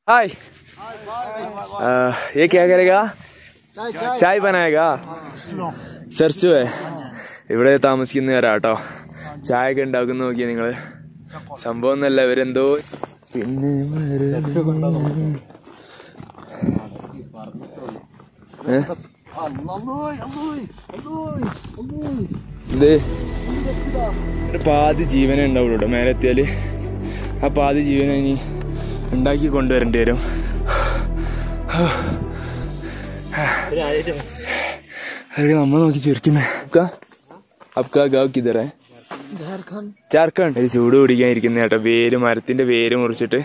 हाय आ, ये क्या करेगा ചായ് बनाएगा സെർച്ചു ഇവിടെ താമസിക്കുന്നവരാട്ടോ ചായ ഒക്കെ ഉണ്ടാക്കുന്ന നോക്കിയാ നിങ്ങള് സംഭവം ഒന്നല്ല ഇവരെന്തോ പിന്നെ ഏ? ഇത് ഒരു പാതി ജീവനെ ഉണ്ടാവുള്ളൂ കേട്ടോ മേലെ എത്തിയാല് ആ പാതി ജീവനെ ഇനി ഉണ്ടാക്കി കൊണ്ടുവരേണ്ടി വരും അതൊക്കെ നമ്മ നോക്കി ചിരിക്കുന്നേ അബ്കാ ഗാവ് കിതറേ ജാർഖണ്ഡ് ഒരു ചൂട് പിടിക്കാൻ ഇരിക്കുന്ന കേട്ടോ വേര് മരത്തിന്റെ വേര് മുറിച്ചിട്ട്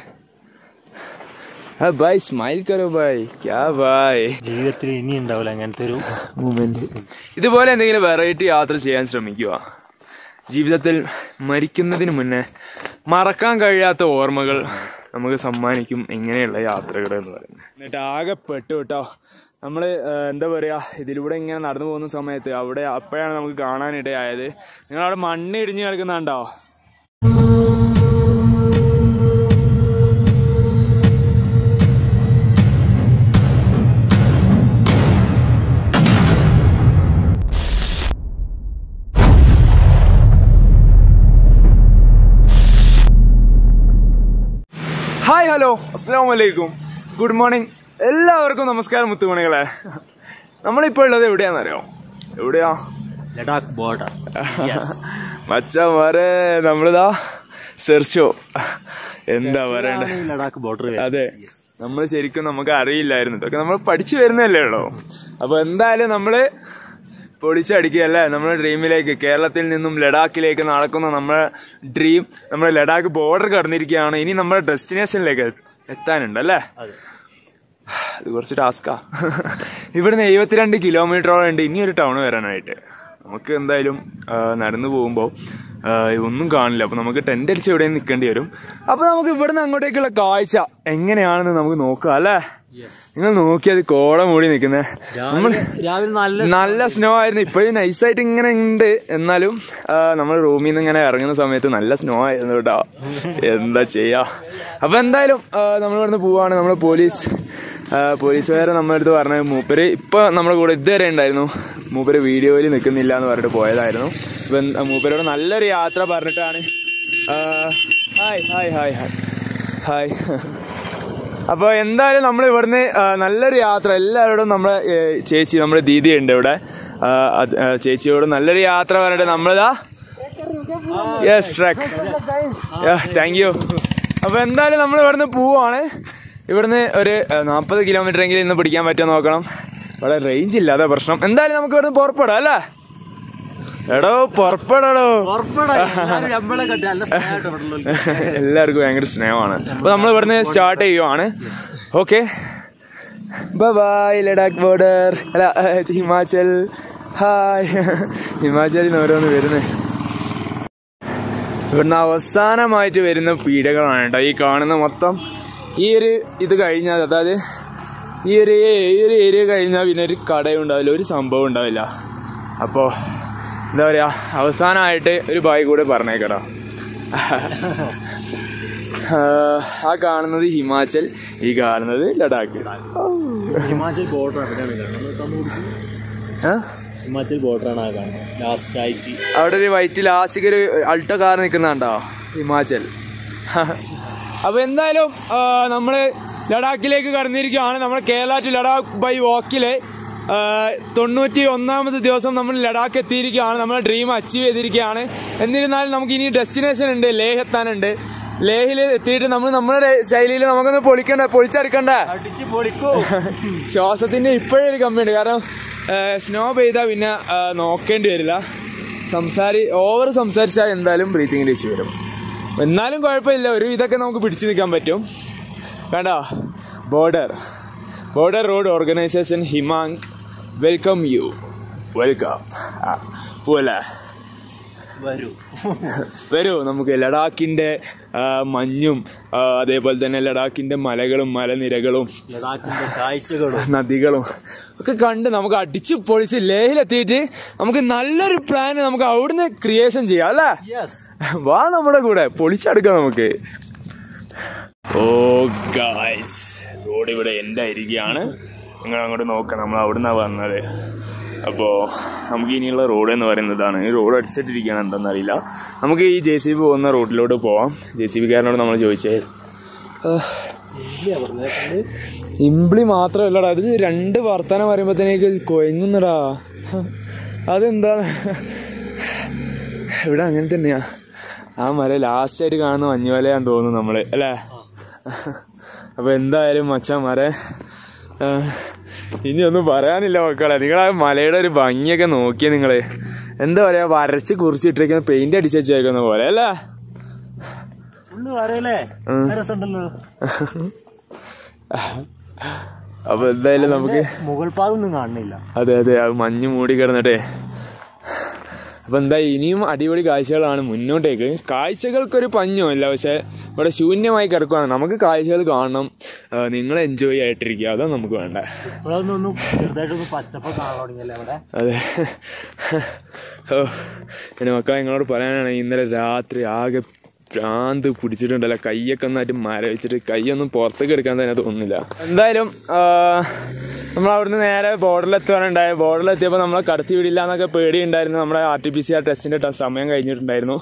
ആ ബായ് സ്മൈൽ കരോ ബായ് ക്യാ ബായ് ജീവിതത്തിൽ ഇനി ഉണ്ടാവില്ല അങ്ങനത്തെ ഒരു മൂമെന്റ് ഇതുപോലെ എന്തെങ്കിലും വെറൈറ്റി യാത്ര ചെയ്യാൻ ശ്രമിക്കുക ജീവിതത്തിൽ മരിക്കുന്നതിന് മുന്നേ മറക്കാൻ കഴിയാത്ത ഓർമ്മകൾ നമുക്ക് സമ്മാനിക്കും ഇങ്ങനെയുള്ള യാത്രകൾ എന്ന് പറയുന്നത് എന്നിട്ട് ആകെ പെട്ടു കേട്ടോ നമ്മൾ എന്താ പറയാ ഇതിലൂടെ ഇങ്ങനെ നടന്നു പോകുന്ന സമയത്ത് അവിടെ അപ്പോഴാണ് നമുക്ക് കാണാനിടയായത് നിങ്ങൾ അവിടെ മണ്ണ് ഇടിഞ്ഞു കിടക്കുന്നുണ്ടോ ഹായ് ഹലോ അസ്സാം വലൈക്കും ഗുഡ് മോർണിംഗ് എല്ലാവർക്കും നമസ്കാരം മുത്തുമണികളെ നമ്മളിപ്പോൾ ഉള്ളത് എവിടെയാണെന്നറിയോ എവിടെയാ ലഡാക്ക് ബോർഡർ മച്ചമാരെ നമ്മളിതാ സെർച്ചോ എന്താ പറയണ്ടേ ലഡാക്ക് ബോർഡർ അതെ നമ്മൾ ശരിക്കും നമുക്ക് അറിയില്ലായിരുന്നു ഇതൊക്കെ നമ്മൾ പഠിച്ചു വരുന്നല്ലേ ഉള്ളൂ അപ്പൊ എന്തായാലും നമ്മള് പൊളിച്ചടിക്കുകയല്ലേ നമ്മുടെ ഡ്രീമിലേക്ക് കേരളത്തിൽ നിന്നും ലഡാക്കിലേക്ക് നടക്കുന്ന നമ്മുടെ ഡ്രീം നമ്മുടെ ലഡാക്ക് ബോർഡർ കടന്നിരിക്കുകയാണ് ഇനി നമ്മുടെ ഡെസ്റ്റിനേഷനിലേക്ക് എത്താനുണ്ട് അല്ലേ അത് കുറച്ച് ടാസ്കാ ഇവിടുന്ന് എഴുപത്തിരണ്ട് കിലോമീറ്ററോളം ഉണ്ട് ഇനി ഒരു ടൗൺ വരാനായിട്ട് നമുക്ക് എന്തായാലും ആ, നടന്നു പോകുമ്പോൾ ഒന്നും കാണില്ല അപ്പൊ നമുക്ക് ടെന്റ് അടിച്ച് എവിടെയും നിൽക്കേണ്ടി വരും അപ്പൊ നമുക്ക് ഇവിടുന്ന് അങ്ങോട്ടേക്കുള്ള കാഴ്ച എങ്ങനെയാണെന്ന് നമുക്ക് നോക്കാം അല്ലേ നിങ്ങൾ നോക്കിയത് കോട മൂടി നിൽക്കുന്നേ നമ്മൾ രാവിലെ നല്ല നല്ല സ്നോ ആയിരുന്നു ഇപ്പോഴും നൈസായിട്ട് ഇങ്ങനെ ഉണ്ട് എന്നാലും നമ്മൾ റൂമിൽ നിന്ന് ഇങ്ങനെ ഇറങ്ങുന്ന സമയത്ത് നല്ല സ്നോ ആയിരുന്നു കേട്ടോ എന്താ ചെയ്യാ അപ്പൊ എന്തായാലും നമ്മൾ ഇവിടുന്ന് പോവാണ് നമ്മൾ പോലീസ് ആ, പോലീസുകാരെ നമ്മുടെ അടുത്ത് പറഞ്ഞത് മൂപ്പര് ഇപ്പൊ നമ്മുടെ കൂടെ ഇതുവരെ ഉണ്ടായിരുന്നു മൂപ്പര് വീഡിയോയിൽ നിൽക്കുന്നില്ല എന്ന് പറഞ്ഞിട്ട് പോയതായിരുന്നു ഇപ്പൊ എന്ത്- മൂപ്പരോട് നല്ലൊരു യാത്ര പറഞ്ഞിട്ടാണ് ആ, hi hi hi hi hi അപ്പൊ എന്തായാലും നമ്മൾ ഇവിടുന്ന് ആ, നല്ലൊരു യാത്ര എല്ലാവരോടും നമ്മളെ ഏ, ചേച്ചി നമ്മുടെ ദീദി ഉണ്ട് ഇവിടെ ആ, അത്, ആ, ചേച്ചിയോട് നല്ലൊരു യാത്ര പറഞ്ഞിട്ട് നമ്മളിതാ യെസ് ട്രക്ക് താങ്ക് യു അപ്പൊ എന്തായാലും നമ്മൾ ഇവിടുന്ന് പോവാണ് ഇവിടുന്ന് ഒരു നാൽപ്പത് കിലോമീറ്റർ എങ്കിലും ഇന്ന് പിടിക്കാൻ പറ്റുമോ നോക്കണം ഇവിടെ റേഞ്ച് ഇല്ല അതാ പ്രശ്നം എന്തായാലും നമുക്ക് ഇവിടുന്ന് പുറപ്പെടാം അല്ലേ എടോ പുറപ്പെടടോ നമ്മളെ കണ്ടി നല്ല സ്നേഹമായിട്ട് ഇവിടെ ഉള്ളവർക്ക്. എല്ലാവർക്കും ഭയങ്കര സ്നേഹമാണ് അപ്പൊ നമ്മൾ ഇവിടുന്ന് സ്റ്റാർട്ട് ചെയ്യുവാണ് ഓക്കെ ബൈ ലഡാക്ക് ബോർഡർ അല്ല ഏഹ്, ഹിമാചൽ ഹായ് ഹിമാചലിൽ നിന്ന് ഓരോന്ന് വരുന്നത് ഇവിടുന്ന് അവസാനമായിട്ട് വരുന്ന പീഡകളാണ് കേട്ടോ ഈ കാണുന്ന മൊത്തം ഈ ഒരു ഇത് കഴിഞ്ഞാൽ അതായത് ഈ ഒരു ഈ ഒരു ഏരിയ കഴിഞ്ഞാൽ പിന്നെ ഒരു കടയും ഉണ്ടാവില്ല ഒരു സംഭവം ഉണ്ടാവില്ല അപ്പോൾ എന്താ പറയുക അവസാനമായിട്ട് ഒരു ബായി കൂടെ പറഞ്ഞേക്കട്ടോ ആഹ് ആ കാണുന്നത് ഹിമാചൽ ഈ കാണുന്നത് ലഡാക്ക് ഹിമാചൽ ബോർഡർ അവിടെയാണ് കാണുന്നത് തന്നു കൊടുക്കും ആ? ഹിമാചൽ ബോർഡറാണ് ആ കാണുന്നത് ലാസ്റ്റ് ആയിട്ട് അവിടെ ഒരു വൈറ്റ് ലാസ്റ്റിക്ക് ഒരു അൾട്ടോ കാർ നിൽക്കുന്നുണ്ടോ ഹിമാചൽ അപ്പൊ എന്തായാലും ആ, നമ്മള് ലഡാക്കിലേക്ക് കടന്നിരിക്കുകയാണ് നമ്മുടെ കേരള ടു ലഡാക്ക് ബൈ വാക്കില് ആ, തൊണ്ണൂറ്റി ഒന്നാമത് ദിവസം നമ്മൾ ലഡാക്ക് എത്തിയിരിക്കുകയാണ് നമ്മുടെ ഡ്രീം അച്ചീവ് ചെയ്തിരിക്കുകയാണ് എന്നിരുന്നാലും നമുക്ക് ഇനി ഡെസ്റ്റിനേഷൻ ഉണ്ട് ലേഹ് എത്താനുണ്ട് ലേഹിൽ എത്തിയിട്ട് നമ്മൾ നമ്മുടെ ശൈലിയിൽ നമുക്കൊന്ന് പൊളിക്കണ്ട പൊളിച്ചെടുക്കണ്ടേ അടിച്ച് പൊളിക്കോ ശ്വാസത്തിന്റെ ഇപ്പോഴേ ഒരു കമ്മിയുണ്ട് കാരണം സ്നോ പെയ്താൽ പിന്നെ ആ, നോക്കേണ്ടി വരില്ല സംസാരി ഓവർ സംസാരിച്ചാൽ എന്തായാലും ബ്രീത്തിങ്ങിന്റെ ഇഷ്യൂ വരും എന്നാലും കുഴപ്പമില്ല ഒരു ഇതൊക്കെ നമുക്ക് പിടിച്ചു നിൽക്കാൻ പറ്റും വേണ്ട border border road organisation Himank welcome you welcome പോലെ വരൂ വരൂ നമുക്ക് ലഡാക്കിന്റെ ആ, മഞ്ഞും ആ, അതേപോലെ തന്നെ ലഡാക്കിന്റെ മലകളും മലനിരകളും ലഡാക്കിന്റെ കാഴ്ചകളും നദികളും ഒക്കെ കണ്ട് നമുക്ക് അടിച്ച് പൊളിച്ച് ലേഹിലെത്തിയിട്ട് നമുക്ക് നല്ലൊരു പ്ലാൻ നമുക്ക് അവിടുന്ന് ക്രിയേഷൻ ചെയ്യാം അല്ലേ യെസ് വാ നമ്മുടെ കൂടെ പൊളിച്ചെടുക്കാം നമുക്ക് ഓ ഗായ്സ് റോഡ് ഇവിടെ എൻ്റെ ആയിരിക്കുകയാണ് നിങ്ങൾ അങ്ങോട്ട് നോക്കാം നമ്മൾ അവിടുന്നാണ് വന്നത് അപ്പോൾ നമുക്ക് ഇനിയുള്ള റോഡ് എന്ന് പറയുന്നതാണ് ഈ റോഡ് അടിച്ചിട്ടിരിക്കുകയാണ് എന്താണെന്നറിയില്ല നമുക്ക് ഈ ജെ സി ബി പോകുന്ന റോഡിലോട്ട് പോവാം ജെ സി ബിക്കാരനോട് നമ്മൾ ചോദിച്ചേ ഇംബ്ലി മാത്രമല്ലടാ ഇത് രണ്ട് വർത്തമാനം പറയുമ്പോഴത്തേക്ക് കൊയങ്ങുന്നടാ അതെന്താണ് ഇവിടെ അങ്ങനെ തന്നെയാ ആ മല ലാസ്റ്റ് ആയിട്ട് കാണുന്ന മഞ്ഞുമലയാന്ന് തോന്നുന്നു നമ്മള് അല്ലേ അപ്പൊ എന്തായാലും മച്ചാൻ മര ഇനി ഒന്നും പറയാനില്ല മക്കളെ നിങ്ങൾ ആ മലയുടെ ഒരു ഭംഗിയൊക്കെ നോക്കിയ നിങ്ങള് എന്താ പറയാ വരച്ച് കുറിച്ചിട്ടിരിക്കുന്ന പെയിന്റ് അടിച്ച് വെച്ചേക്കുന്ന പോലെ അല്ലേ ഫുള്ള് പറയല്ലേ രസമുണ്ടല്ലോ അപ്പൊ എന്തായാലും നമുക്ക് മുകൾ ഭാഗമൊന്നും കാണുന്നില്ല അതെ അതെ അത് മഞ്ഞ് മൂടി കിടന്നിട്ടേ അപ്പൊ എന്താ ഇനിയും അടിപൊളി കാഴ്ചകളാണ് മുന്നോട്ടേക്ക് കാഴ്ചകൾക്കൊരു പഞ്ഞുമില്ല പക്ഷെ ഇവിടെ ശൂന്യമായി കിടക്കുവാണ് നമുക്ക് കാഴ്ചകൾ കാണണം ആ, നിങ്ങൾ എൻജോയ് ആയിട്ടിരിക്കുക അതാണ് നമുക്ക് വേണ്ട ഇവിടെ ഒന്ന് ഒന്ന് ചെറുതായിട്ടൊന്ന് പച്ചപ്പ് കാണാൻ തുടങ്ങിയല്ലേ അവിടെ അതെ ഓ എൻ്റെ മക്കളെ നിങ്ങളോട് പറയാനാണ് ഇന്നലെ രാത്രി ആകെ ഭ്രാന്ത് പിടിച്ചിട്ടുണ്ടല്ലോ കൈയൊക്കെ ഒന്നായിട്ട് മരവിച്ചിട്ട് കൈയൊന്നും പുറത്തേക്ക് എടുക്കാൻ തന്നെ തോന്നുന്നില്ല എന്തായാലും നമ്മൾ അവിടുന്ന് നേരെ ബോർഡറിൽ എത്തുവാനുണ്ടായ ബോർഡറിൽ എത്തിയപ്പോൾ നമ്മളെ കടത്തി വിടില്ല എന്നൊക്കെ പേടിയുണ്ടായിരുന്നു നമ്മുടെ R T P C R ടെസ്റ്റിൻ്റെ സമയം കഴിഞ്ഞിട്ടുണ്ടായിരുന്നു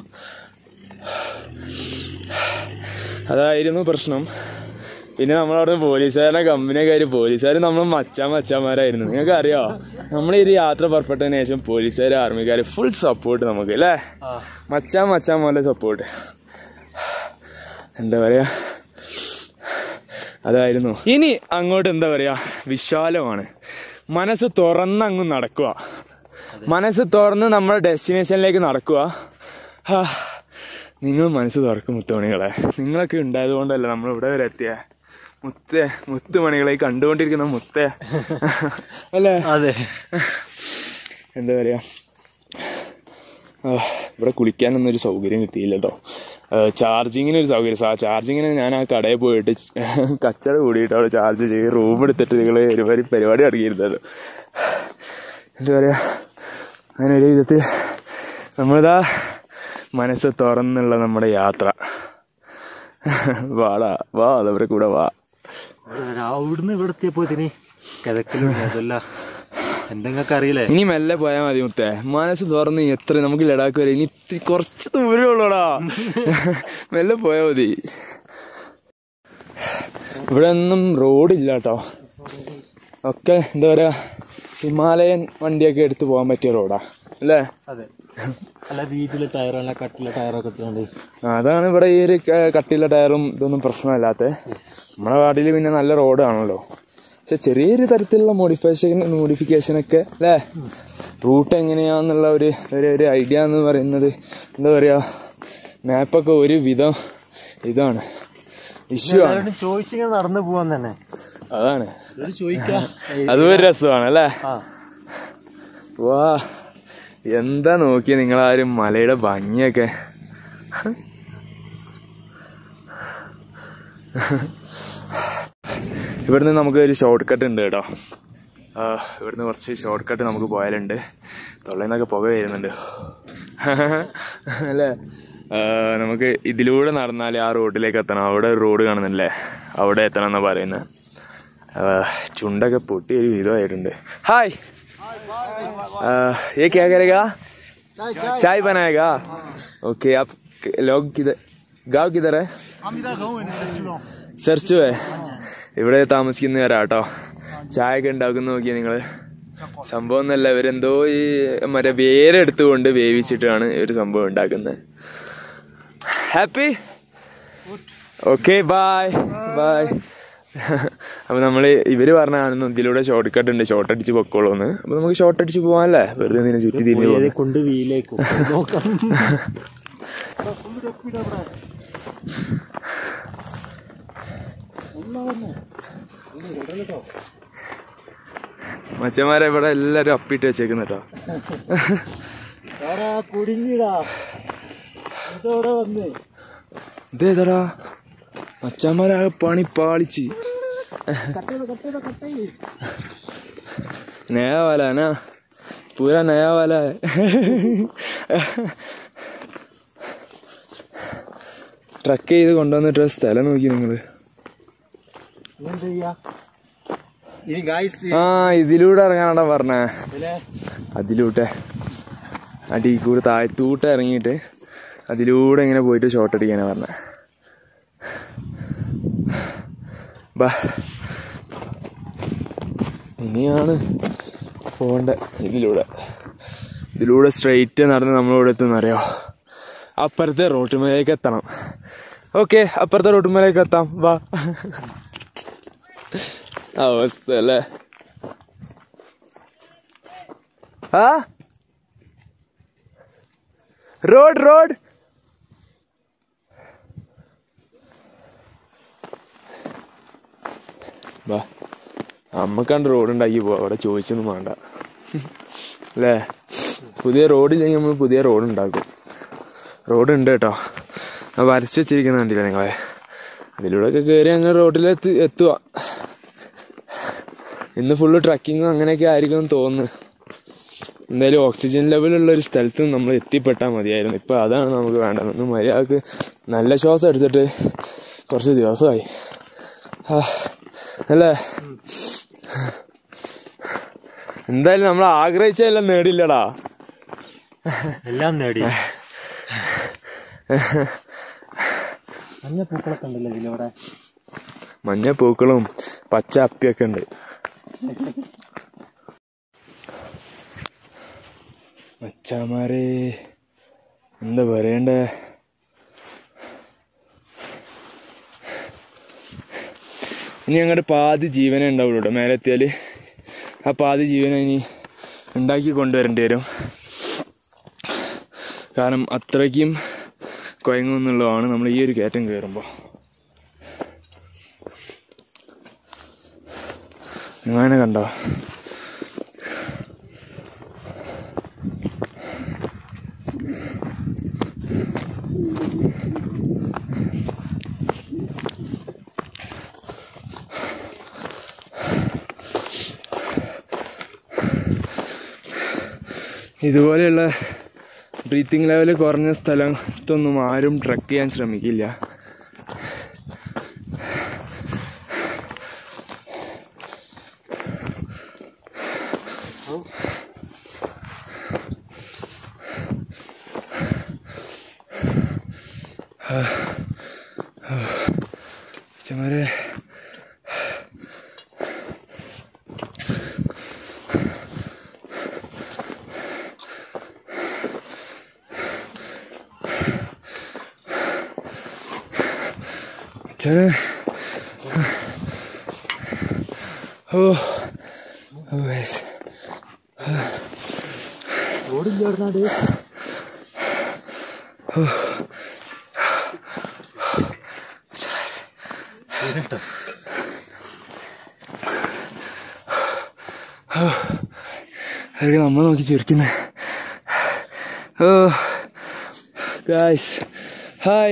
അതായിരുന്നു പ്രശ്നം പിന്നെ നമ്മളവിടെ പോലീസുകാരുടെ കമ്പനിയൊക്കെ ആയിട്ട് പോലീസുകാർ നമ്മൾ മച്ചാ മച്ചാന്മാരായിരുന്നു നിങ്ങൾക്ക് അറിയോ നമ്മൾ ഈ ഒരു യാത്ര പുറപ്പെട്ടതിന് ശേഷം പോലീസുകാർ ആർമിക്കാർ ഫുൾ സപ്പോർട്ട് നമുക്ക് അല്ലേ മച്ചാ മച്ചാൻ പോലെ സപ്പോർട്ട് എന്താ പറയാ അതായിരുന്നു ഇനി അങ്ങോട്ട് എന്താ പറയാ വിശാലമാണ് മനസ്സ് തുറന്ന് അങ്ങ് നടക്കുക മനസ്സ് തുറന്ന് നമ്മുടെ ഡെസ്റ്റിനേഷനിലേക്ക് നടക്കുക ഹാ, നിങ്ങൾ മനസ്സ് തുറക്കും മുത്തുമണികളെ നിങ്ങളൊക്കെ ഉണ്ടായത് കൊണ്ടല്ല നമ്മൾ ഇവിടെ വരെ എത്തിയ മുത്തേ മുത്തുമണികളെ ഈ കണ്ടുകൊണ്ടിരിക്കുന്ന മുത്തേ അല്ലേ അതെ എന്താ പറയാ ആ, ഇവിടെ കുളിക്കാനൊന്നും ഒരു സൗകര്യം കിട്ടിയില്ല കേട്ടോ ചാർജിങ്ങിന് ഒരു സൗകര്യം സാ ചാർജിങ്ങിന് ഞാൻ ആ കടയിൽ പോയിട്ട് കച്ചറ കൂടിയിട്ട് അവിടെ ചാർജ് ചെയ്ത് റൂം എടുത്തിട്ട് നിങ്ങൾ ഒരുപാട് പരിപാടി ഇറങ്ങിയിരുന്നത് എന്താ പറയാ അങ്ങനെ ഒരു വിധത്തിൽ നമ്മളിതാ മനസ്സ് തുറന്നുള്ള നമ്മുടെ യാത്ര വാടാ വാ അതവരെ കൂടെ വാ അവിടുന്ന് ഇവിടെ എത്തിയപ്പോത്തിന് കിതക്കലുണ്ട് അതല്ല എന്തെങ്കിലും അറിയില്ലേ ഇനി മെല്ലെ പോയാൽ മതി മുത്തേ മനസ്സ് തുറന്ന് എത്ര നമുക്ക് ലഡാക്ക് വരെ ഇനി ഇത്തിരി കുറച്ച് ദൂരേ ഉള്ളൂടാ മെല്ലെ പോയാൽ മതി ഇവിടെ ഒന്നും റോഡില്ല കേട്ടോ ഒക്കെ എന്താ പറയാ ഹിമാലയൻ വണ്ടിയൊക്കെ എടുത്ത് പോകാൻ പറ്റിയ റോഡാ അല്ലേ അതെ അല്ല വീട്ടിലെ ടയറല്ല കട്ടിലെ ടയറൊക്കെ ഇട്ടുകൊണ്ട് അതാണ് ഇവിടെ ഈ ഒരു ക- കട്ടിയുള്ള ടയറും ഇതൊന്നും പ്രശ്നമല്ലാത്ത നമ്മുടെ നാട്ടിൽ പിന്നെ നല്ല റോഡാണല്ലോ പക്ഷെ ചെറിയൊരു തരത്തിലുള്ള മോഡിഫിക്കേഷൻ മോഡിഫിക്കേഷനൊക്കെ അല്ലേ റൂട്ട് എങ്ങനെയാന്നുള്ള ഒരു ഒരു ഒരു ഐഡിയ എന്ന് പറയുന്നത് എന്താ പറയാ മാപ്പൊക്കെ ഒരു വിധം ഇതാണ് ഇഷ്യൂ ആണ് എല്ലാവരോടും ചോദിച്ചിങ്ങനെ നടന്നു പോവാൻ തന്നെ അതാണ് ഒരു ചോദിക്കാ അതും ഒരു രസമാണ് അല്ലേ ആ വാ എന്താ നോക്കിയ നിങ്ങളാരും മലയുടെ ഭംഗിയൊക്കെ ഇവിടുന്ന് നമുക്ക് ഒരു ഷോർട്ട് കട്ട് ഉണ്ട് കേട്ടോ ആ, ഇവിടുന്ന് കുറച്ച് ഷോർട്ട് കട്ട് നമുക്ക് പോയാലുണ്ട് തൊള്ളയിൽ പുക വരുന്നുണ്ട് അല്ലേ ആ, നമുക്ക് ഇതിലൂടെ നടന്നാൽ ആ റോഡിലേക്ക് എത്തണം അവിടെ ഒരു റോഡ് കാണുന്നില്ലേ അവിടെ എത്തണം എന്നാ പറയുന്നത് ആ, ചുണ്ടൊക്കെ പൊട്ടി ഒരു വിധമായിട്ടുണ്ട് ഹായ് आ, ये क्या करेगा चाय बनाएगा ओके आप लोग किधर गाँव किधर है സെർച്ചു ഇവിടെ താമസിക്കുന്നവരാട്ടോ ചായ ഒക്കെ ഉണ്ടാക്കുന്ന നോക്കിയാ നിങ്ങള് സംഭവം എന്നല്ല ഇവരെന്തോ ഈ മറ്റേ വേരെടുത്തുകൊണ്ട് വേവിച്ചിട്ടാണ് ഒരു സംഭവം ഉണ്ടാക്കുന്നത് ഹാപ്പി ഓക്കെ ബായ് ബായ് അപ്പൊ നമ്മള് ഇവര് പറഞ്ഞാണ് ഇതിലൂടെ ഷോർട്ട് കട്ട് ഉണ്ട് ഷോർട്ട് അടിച്ച് പൊക്കോളൂന്ന് അപ്പൊ നമുക്ക് ഷോർട്ട് അടിച്ച് പോവാനല്ലേ വെറുതെ ഇതിനെ ചുറ്റി തിരിഞ്ഞു പോയത് കൊണ്ട് വീലേക്കും നോക്കാം മച്ചന്മാരെ ഇവിടെ എല്ലാരും അപ്പിട്ട് വെച്ചേക്കുന്ന കേട്ടോ ആടാ കുടുങ്ങിടാ ഇതോടെ വന്ന് ഇതേതടാ മച്ചന്മാരാകെ പണി പാളിച്ച് नया वाला है ना पूरा नया वाला है ട്രക്ക് ചെയ്ത് കൊണ്ടുവന്നിട്ട് സ്ഥലം നോക്കി നിങ്ങള് എന്താ ചെയ്യാ ഇനി ഗായ്സ് ആ ഇതിലൂടെ ഇറങ്ങാനാടാ പറഞ്ഞേ ഇതിലെ അതിലൂടെ അടി കൂടെ താഴത്തൂട്ട് ഇറങ്ങിയിട്ട് അതിലൂടെ ഇങ്ങനെ പോയിട്ട് ഷോട്ട് അടിക്കാനാ പറഞ്ഞേ ബാ ഇനിയാണ് പോണ്ട ഇതിലൂടെ ഇതിലൂടെ സ്ട്രെയിറ്റ് നടന്ന് നമ്മളിവിടെ എത്തുന്നറിയോ അപ്പുറത്തെ റോട്ടുമലേക്ക് എത്തണം ഓക്കെ അപ്പുറത്തെ റോട്ടുമലേക്ക് എത്താം വാ അവസ്ഥ അല്ലേ ആ റോഡ് റോഡ് വാ അമ്മക്കാണ്ട് റോഡ് ഉണ്ടാക്കി പോവാ അവിടെ ചോദിച്ചൊന്നും വേണ്ട അല്ലേ പുതിയ റോഡില്ലെങ്കിൽ നമ്മൾ പുതിയ റോഡ് ഉണ്ടാക്കും റോഡ് ഉണ്ട് കേട്ടോ അത് വരച്ച് വെച്ചിരിക്കുന്ന കണ്ടില്ല നിങ്ങളെ അതിലൂടെ ഒക്കെ കയറി അങ്ങ് റോഡിലെത്തി എത്തുക ഇന്ന് ഫുള്ള് ട്രക്കിങ്ങും അങ്ങനെയൊക്കെ ആയിരിക്കും എന്ന് തോന്നുന്നു എന്തായാലും ഓക്സിജൻ ലെവലുള്ള ഒരു സ്ഥലത്ത് നമ്മൾ എത്തിപ്പെട്ടാൽ മതിയായിരുന്നു ഇപ്പൊ അതാണ് നമുക്ക് വേണ്ടത് ഒന്ന് മര്യാദക്ക് നല്ല ശ്വാസം എടുത്തിട്ട് കുറച്ച് ദിവസമായി ആ, അല്ലേ എന്തായാലും നമ്മൾ ആഗ്രഹിച്ചതെല്ലാം നേടില്ലടാ എല്ലാം നേടി മഞ്ഞ പൂക്കളൊക്കെ ഉണ്ടല്ലോ ഇതിലൂടെ മഞ്ഞ പൂക്കളും പച്ച അപ്പിയൊക്കെ ഉണ്ട് മച്ചാമാരെ എന്താ പറയണ്ടേ ഇനി അങ്ങോട്ട് പാതി ജീവനെ ഉണ്ടാവുള്ളൂ കേട്ടോ മേലെ എത്തിയാല് ആ പാതി ജീവനെ ഇനി ഉണ്ടാക്കി കൊണ്ടുവരേണ്ടി വരും കാരണം അത്രയ്ക്കും കുഴങ്ങുമെന്നുള്ളതാണ് നമ്മൾ ഈ ഒരു കയറ്റം കയറുമ്പോൾ അങ്ങനെ കണ്ടോ ഇതുപോലെയുള്ള ബ്രീത്തിങ് ലെവൽ കുറഞ്ഞ സ്ഥലത്തൊന്നും ആരും ട്രക്ക് ചെയ്യാൻ ശ്രമിക്കില്ല ചമാരെ ചാനെ ഓ ഓ guys. റോഡില്ല എവിടുന്നാട് അതൊക്കെ നമ്മൾ നോക്കി ചിരിക്കുന്നേ ഓ ഗായ്സ് ഹായ്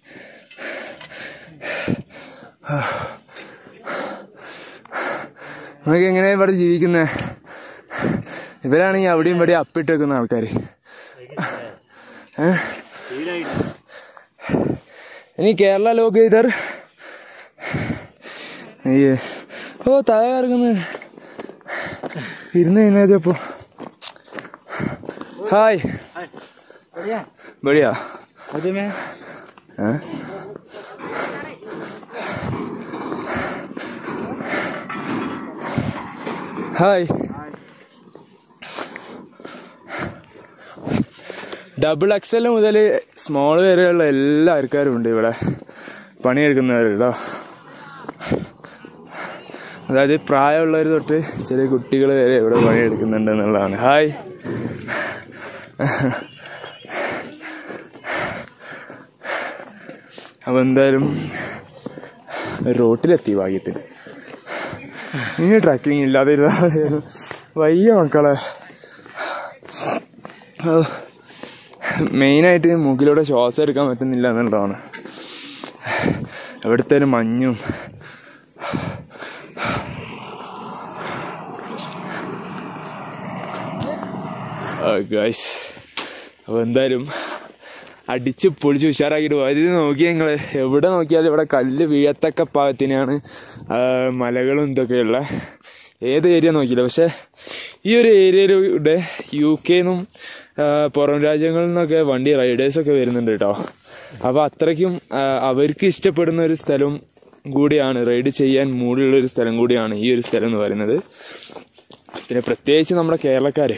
നമുക്ക് എങ്ങനെയാ ഇവിടെ ജീവിക്കുന്നേ ഇവരാണെങ്കിൽ അവിടെയും ഇവിടെ അപ്പിട്ട് വെക്കുന്ന ആൾക്കാർ ഇനി കേരള ലോക ഇതർ അയ്യേ ഓ താഴെ ഇറങ്ങുന്നത് ഇരുന്ന് കഴിഞ്ഞപ്പോ ഹായ് ബടിയാ അതേ ഏ? ഹായ് ഡബിൾ എക്സൽ മുതൽ സ്മോൾ വരെയുള്ള എല്ലാ ആൾക്കാരും ഉണ്ട് ഇവിടെ പണിയെടുക്കുന്നവർ കേട്ടോ അതായത് പ്രായമുള്ളവർ തൊട്ട് ചെറിയ കുട്ടികൾ വരെ ഇവിടെ പണിയെടുക്കുന്നുണ്ട് എന്നുള്ളതാണ് ഹായ് അപ്പൊ എന്തായാലും റോട്ടിലെത്തി ഭാഗ്യത്തിന് ഇനി ട്രക്കിംഗ് ഇല്ലാതെ ഇരുന്നാ വയ്യ മക്കളെ മെയിനായിട്ട് മൂക്കിലൂടെ ശ്വാസം എടുക്കാൻ പറ്റുന്നില്ല എന്നുള്ളതാണ് എവിടുത്തെ ഒരു മഞ്ഞും ഗൈസ് അപ്പോൾ എന്തായാലും അടിച്ച് പൊളിച്ച് ഉഷാറാക്കിയിട്ട് വരി നോക്കി ഞങ്ങൾ എവിടെ നോക്കിയാലും ഇവിടെ കല്ല് വീഴത്തക്ക പാകത്തിനാണ് ആ, മലകളും ഇതൊക്കെയുള്ള ഏത് ഏരിയ നോക്കിയില്ല പക്ഷെ ഈ ഒരു ഏരിയയിലൂടെ യു കെന്നും പുറം രാജ്യങ്ങളിൽ നിന്നൊക്കെ വണ്ടി റൈഡേഴ്സൊക്കെ വരുന്നുണ്ട് കേട്ടോ അപ്പോൾ അത്രയ്ക്കും ആ, അവർക്ക് ഇഷ്ടപ്പെടുന്ന ഒരു സ്ഥലം കൂടിയാണ് റൈഡ് ചെയ്യാൻ മൂടുള്ള ഒരു സ്ഥലം കൂടിയാണ് ഈ ഒരു സ്ഥലം എന്ന് പറയുന്നത് പിന്നെ പ്രത്യേകിച്ച് നമ്മുടെ കേരളക്കാർ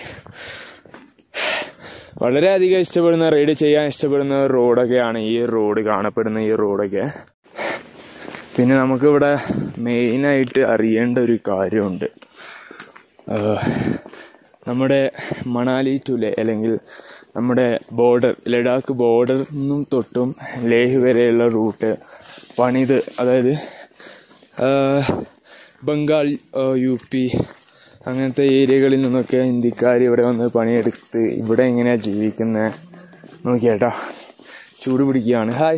വളരെയധികം ഇഷ്ടപ്പെടുന്ന റൈഡ് ചെയ്യാൻ ഇഷ്ടപ്പെടുന്ന ഒരു റോഡൊക്കെയാണ് ഈ റോഡ് കാണപ്പെടുന്ന ഈ റോഡൊക്കെ പിന്നെ നമുക്കിവിടെ മെയിനായിട്ട് അറിയേണ്ട ഒരു കാര്യമുണ്ട് ആഹ് നമ്മുടെ മണാലി ടു ലേ അല്ലെങ്കിൽ നമ്മുടെ ബോർഡർ ലഡാക്ക് ബോർഡർ നിന്നും തൊട്ടും ലേഹ് വരെയുള്ള റൂട്ട് പണിത് അതായത് ആഹ് ബംഗാൾ ആഹ് യു പി അങ്ങനത്തെ ഏരിയകളിൽ നിന്നൊക്കെ ഇന്ത്യക്കാർ ഇവിടെ വന്ന് പണിയെടുത്ത് ഇവിടെ എങ്ങനെയാ ജീവിക്കുന്നത് നോക്കിയേട്ടാ ചൂട് പിടിക്കുകയാണ് ഹായ്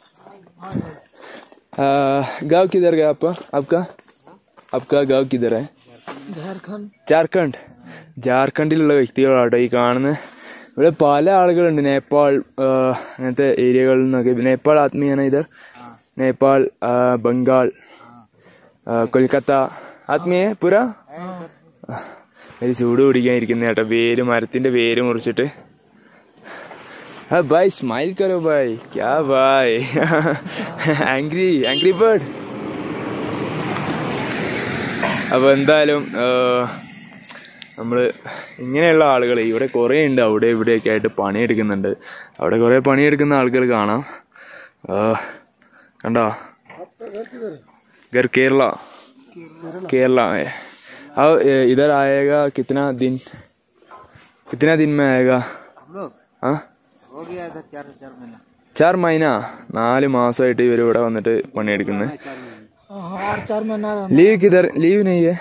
गांव किधर गया आपका आपका आपका गांव किधर है ജാർഖണ്ഡ് ജാർഖണ്ഡിലുള്ള വ്യക്തികളാട്ടോ ഈ കാണുന്ന ഇവിടെ പല ആളുകളുണ്ട് നേപ്പാൾ ആ, അങ്ങനത്തെ ഏരിയകളിൽ നിന്നൊക്കെ നേപ്പാൾ ആത്മീയന ഇതർ നേപ്പാൾ ആ, ബംഗാൾ ആ, കൊൽക്കത്ത ആത്മീയ പുര ഒരു ചൂട് പിടിക്കാൻ ഇരിക്കുന്ന ചേട്ടാ വേര് മരത്തിന്റെ വേര് മുറിച്ചിട്ട് हाँ भाई स्माइल करो भाई क्या भाई ആംഗ്രി ആംഗ്രി ബേർഡ് അപ്പോൾ എന്തായാലും നമ്മൾ ഇങ്ങനെയുള്ള ആളുകൾ ഇവിടെ കുറേ ഉണ്ട് അവിടെ ഇവിടെയൊക്കെ ആയിട്ട് പണിയെടുക്കുന്നുണ്ട് അവിടെ കുറേ പണിയെടുക്കുന്ന ആൾക്കാർ കാണാം ആ, കണ്ടോ घर केरला केरला है अब ए, इधर आएगा कितना दिन कितना दिन में आएगा हाँ हो गया इधर चार चार महीना ചാർ മൈന നാല് മാസമായിട്ട് ഇവർ ഇവിടെ വന്നിട്ട് പണിയെടുക്കുന്നത് चार महीना और चार महीना ലീവ് കിധർ ലീവ് नहीं है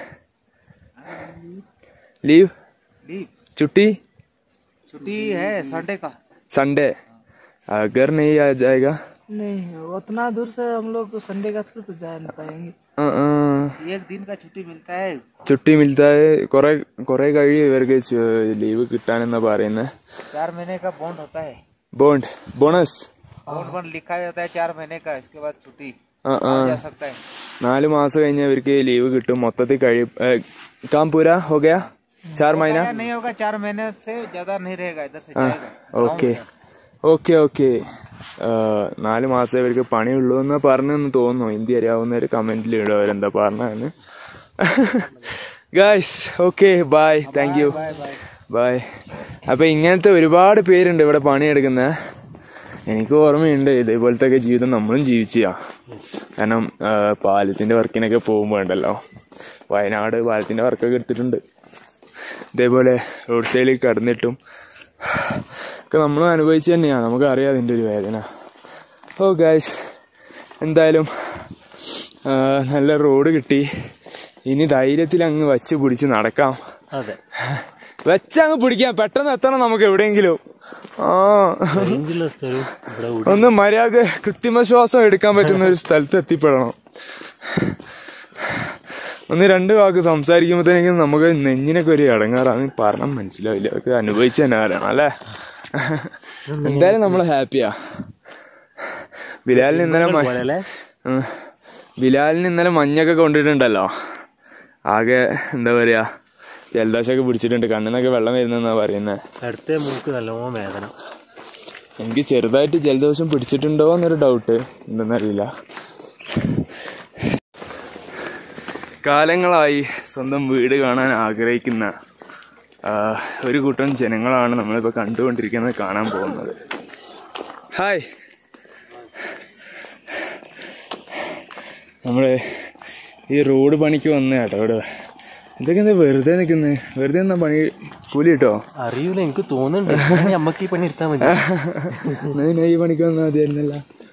लीव लीव छुट्टी छुट्टी है संडे का संडे घर नहीं आ जाएगा नहीं उतना दूर से हम लोग संडे का थोड़ी कुछ जा नहीं पाएंगे ആ, ആ. एक दिन का छुट्टी मिलता है ചുട്ടി മിൽത്തായ കുറെ കുറെ കഴിയും ഇവർക്ക് ലീവ് കിട്ടാനെന്നാ പറയുന്നത് चार महीने का बॉन्ड होता है ബോണ്ട് ബോണസ് बॉन्ड बॉन्ड लिखा जाता है चार महीने का इसके बाद छुट्टी ആ ആ जा सकता है നാല് മാസം കഴിഞ്ഞ് ഇവർക്ക് ലീവ് കിട്ടും മൊത്തത്തിൽ കഴിയും കാം പൂര ഹോ ഗയാ ചാർ മൈന या नहीं होगा चार महीने से ज्यादा नहीं रहेगा इधर से जाएगा ഓക്കെ ഓക്കെ ഓക്കെ നാല് മാസം ഇവർക്ക് പണിയുള്ളൂ എന്ന് പറഞ്ഞെന്ന് തോന്നുന്നു ഹിന്ദി അറിയാവുന്നവർ കമന്റിൽ ഇടും അവരെന്താ പറഞ്ഞതെന്ന് guys okay bye thank you bye അപ്പൊ ഇങ്ങനത്തെ ഒരുപാട് പേരുണ്ട് ഇവിടെ പണിയെടുക്കുന്ന എനിക്ക് ഓർമ്മയുണ്ട് ഇതേപോലത്തെ ഒക്കെ ജീവിതം നമ്മളും ജീവിച്ചാ കാരണം ആ, പാലത്തിന്റെ വർക്കിനൊക്കെ പോകുമ്പോൾ ഉണ്ടല്ലോ വയനാട് പാലത്തിന്റെ വർക്കൊക്കെ എടുത്തിട്ടുണ്ട് ഇതേപോലെ റോഡ് സൈഡിൽ കടന്നിട്ടും ഒക്കെ നമ്മളും അനുഭവിച്ചു തന്നെയാണ് നമുക്കറിയാം അതിൻ്റെ ഒരു വേദന ഓ ഗായ്സ് എന്തായാലും ആ, നല്ല റോഡ് കിട്ടി ഇനി ധൈര്യത്തിൽ അങ്ങ് വച്ച് പിടിച്ച് നടക്കാം അതെ വെച്ചങ്ങ് പിടിക്കാം പെട്ടെന്ന് എത്തണം നമുക്ക് എവിടെയെങ്കിലും ആ റേഞ്ചുള്ള സ്ഥലവും ഇവിടെ ഒന്ന് മര്യാദ കൃത്രിമ ശ്വാസം എടുക്കാൻ പറ്റുന്ന ഒരു സ്ഥലത്ത് എത്തിപ്പെടണം ഒന്ന് രണ്ട് വാക്ക് സംസാരിക്കുമ്പോഴത്തേക്കും നമുക്ക് നെഞ്ഞിനൊക്കെ ഒരു ഇടങ്ങാറാന്ന് പറഞ്ഞാൽ മനസ്സിലാവില്ല അതൊക്കെ അനുഭവിച്ചു തന്നെ അറിയണം അല്ലേ എന്തായാലും നമ്മൾ ഹാപ്പിയാ ബിലാലിന് ഇന്നലെ മ- പോലല്ലേ ഉം. ബിലാലിന് ഇന്നലെ മഞ്ഞൊക്കെ കൊണ്ടിട്ടുണ്ടല്ലോ ആകെ എന്താ പറയാ ജലദോഷമൊക്കെ പിടിച്ചിട്ടുണ്ട് കണ്ണിന്നൊക്കെ വെള്ളം വരുന്നെന്നാ പറയുന്നത് അടുത്ത മൂക്ക് നല്ലോണം വേദന എനിക്ക് ചെറുതായിട്ട് ജലദോഷം പിടിച്ചിട്ടുണ്ടോ എന്നൊരു ഡൗട്ട് എന്തെന്നറിയില്ല കാലങ്ങളായി സ്വന്തം വീട് കാണാൻ ആഗ്രഹിക്കുന്ന ആ, ഒരു കൂട്ടം ജനങ്ങളാണ് നമ്മളിപ്പോൾ കണ്ടുകൊണ്ടിരിക്കുന്നത് കാണാൻ പോകുന്നത് ഹായ് നമ്മള് ഈ റോഡ് പണിക്ക് വന്ന കേട്ടോ ഇവിടെ ഇതൊക്കെ എന്താ വെറുതെ നിൽക്കുന്നത് വെറുതെ എന്നാ പണി കൂലി കിട്ടോ അറിയൂല എനിക്ക് തോന്നുന്നുണ്ട് നമ്മക്ക് ഈ പണി എടുത്താൽ മതി എന്നാ പിന്നെ ഈ പണിക്ക് വന്നാൽ മതിയായിരുന്നല്ല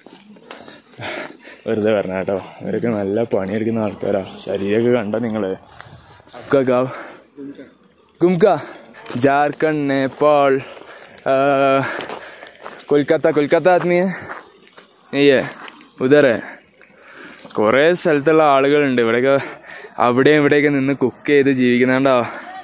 വെറുതെ പറഞ്ഞ കേട്ടോ ഇവരൊക്കെ നല്ല പണിയെടുക്കുന്ന ആൾക്കാരാ ശരീരമൊക്കെ കണ്ടോ നിങ്ങള് आपका गाँव गुमका झारखंड नेपाल आ, कोलकाता कोलकाता आदमी है नहीं है उधर है കുറേ സ്ഥലത്തുള്ള ആളുകളുണ്ട് ഇവിടെയൊക്കെ അവിടെയും ഇവിടെയൊക്കെ നിന്ന് കുക്ക് ചെയ്ത് ജീവിക്കുന്നുണ്ടോ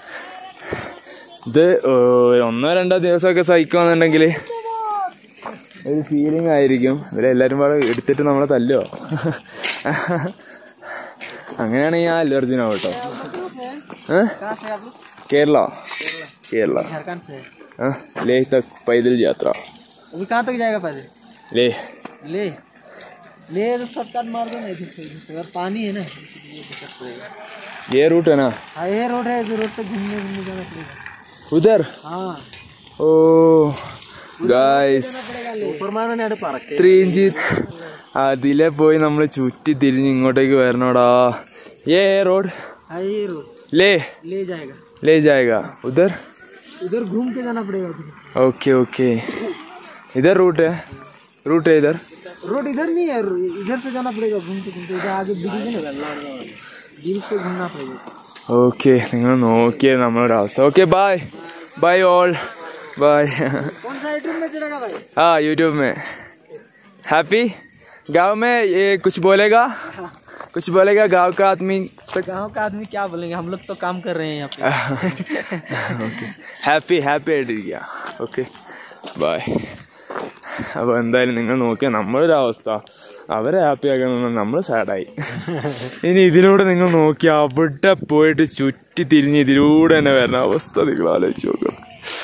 ഇത് ഓ, ഒന്നോ രണ്ടോ ദിവസമൊക്കെ സഹിക്കുമെന്നുണ്ടെങ്കിൽ ഒരു ഫീലിംഗ് ആയിരിക്കും ഇവരെല്ലാരും പാടെ എടുത്തിട്ട് നമ്മളെ തല്ലോ അങ്ങനെയാണെങ്കിൽ ഞാൻ അല്ലർജുനാവും കേട്ടോ ഏഹ് कहाँ से आप लोग കേരള കേരള झारखंड से ആ ലേ തക് പൈതൽ യാത്ര अभी कहाँ तक जाएगा पहले ലേ ले ले तो शॉर्टकट मार दो ना इधर से इधर से अगर पानी है ना इसलिए दिक्कत पड़ेगा ये रूट है ना हाँ ये रोड है इधर रोड से घूमने घूमने जाना पड़ेगा उधर हाँ ഓ ഗായ്സ് സൂപ്പർമാനാണ് പറക്കെ ഇത്രയും ചീ- അതിലെ പോയി നമ്മൾ ചുറ്റി തിരിഞ്ഞ് ഇങ്ങോട്ടേക്ക് വരണോടാ ഏ റോഡ് हाँ ये रोड ലേ ले जाएगा ले जाएगा उधर उधर घूम के जाना पड़ेगा उधर ओके ओके इधर रूट है रूट है इधर रोड इधर नहीं है इधर से जाना पड़ेगा घूमते घूमते इधर आगे ब्रिज है ना ब्रिज से घूमना पड़ेगा ഓക്കെ നിങ്ങൾ നോക്കിയേ നമ്മളൊരു അവസ്ഥ okay bye bye all bye कौन सा आइटम में चढ़ेगा भाई हाँ यूट्यूब में हैप्पी गांव में ये कुछ बोलेगा कुछ बोलेगा गांव का आदमी तो गाँव का आदमी क्या बोलेंगे हम लोग तो काम कर रहे हैं यहाँ पे ഓക്കെ ഹാപ്പി ഹാപ്പി ആയിട്ടിരിക്കുക ഓക്കെ ബായ് അപ്പോൾ എന്തായാലും നിങ്ങൾ നോക്കിയാൽ നമ്മളൊരു അവസ്ഥ അവരെ ഹാപ്പി ആക്കാൻ നമ്മൾ സാഡായി ഇനി ഇതിലൂടെ നിങ്ങൾ നോക്കി അവിടെ പോയിട്ട് ചുറ്റി തിരിഞ്ഞ് ഇതിലൂടെ തന്നെ വരുന്ന അവസ്ഥ നിങ്ങൾ ആലോചിച്ച് നോക്കണം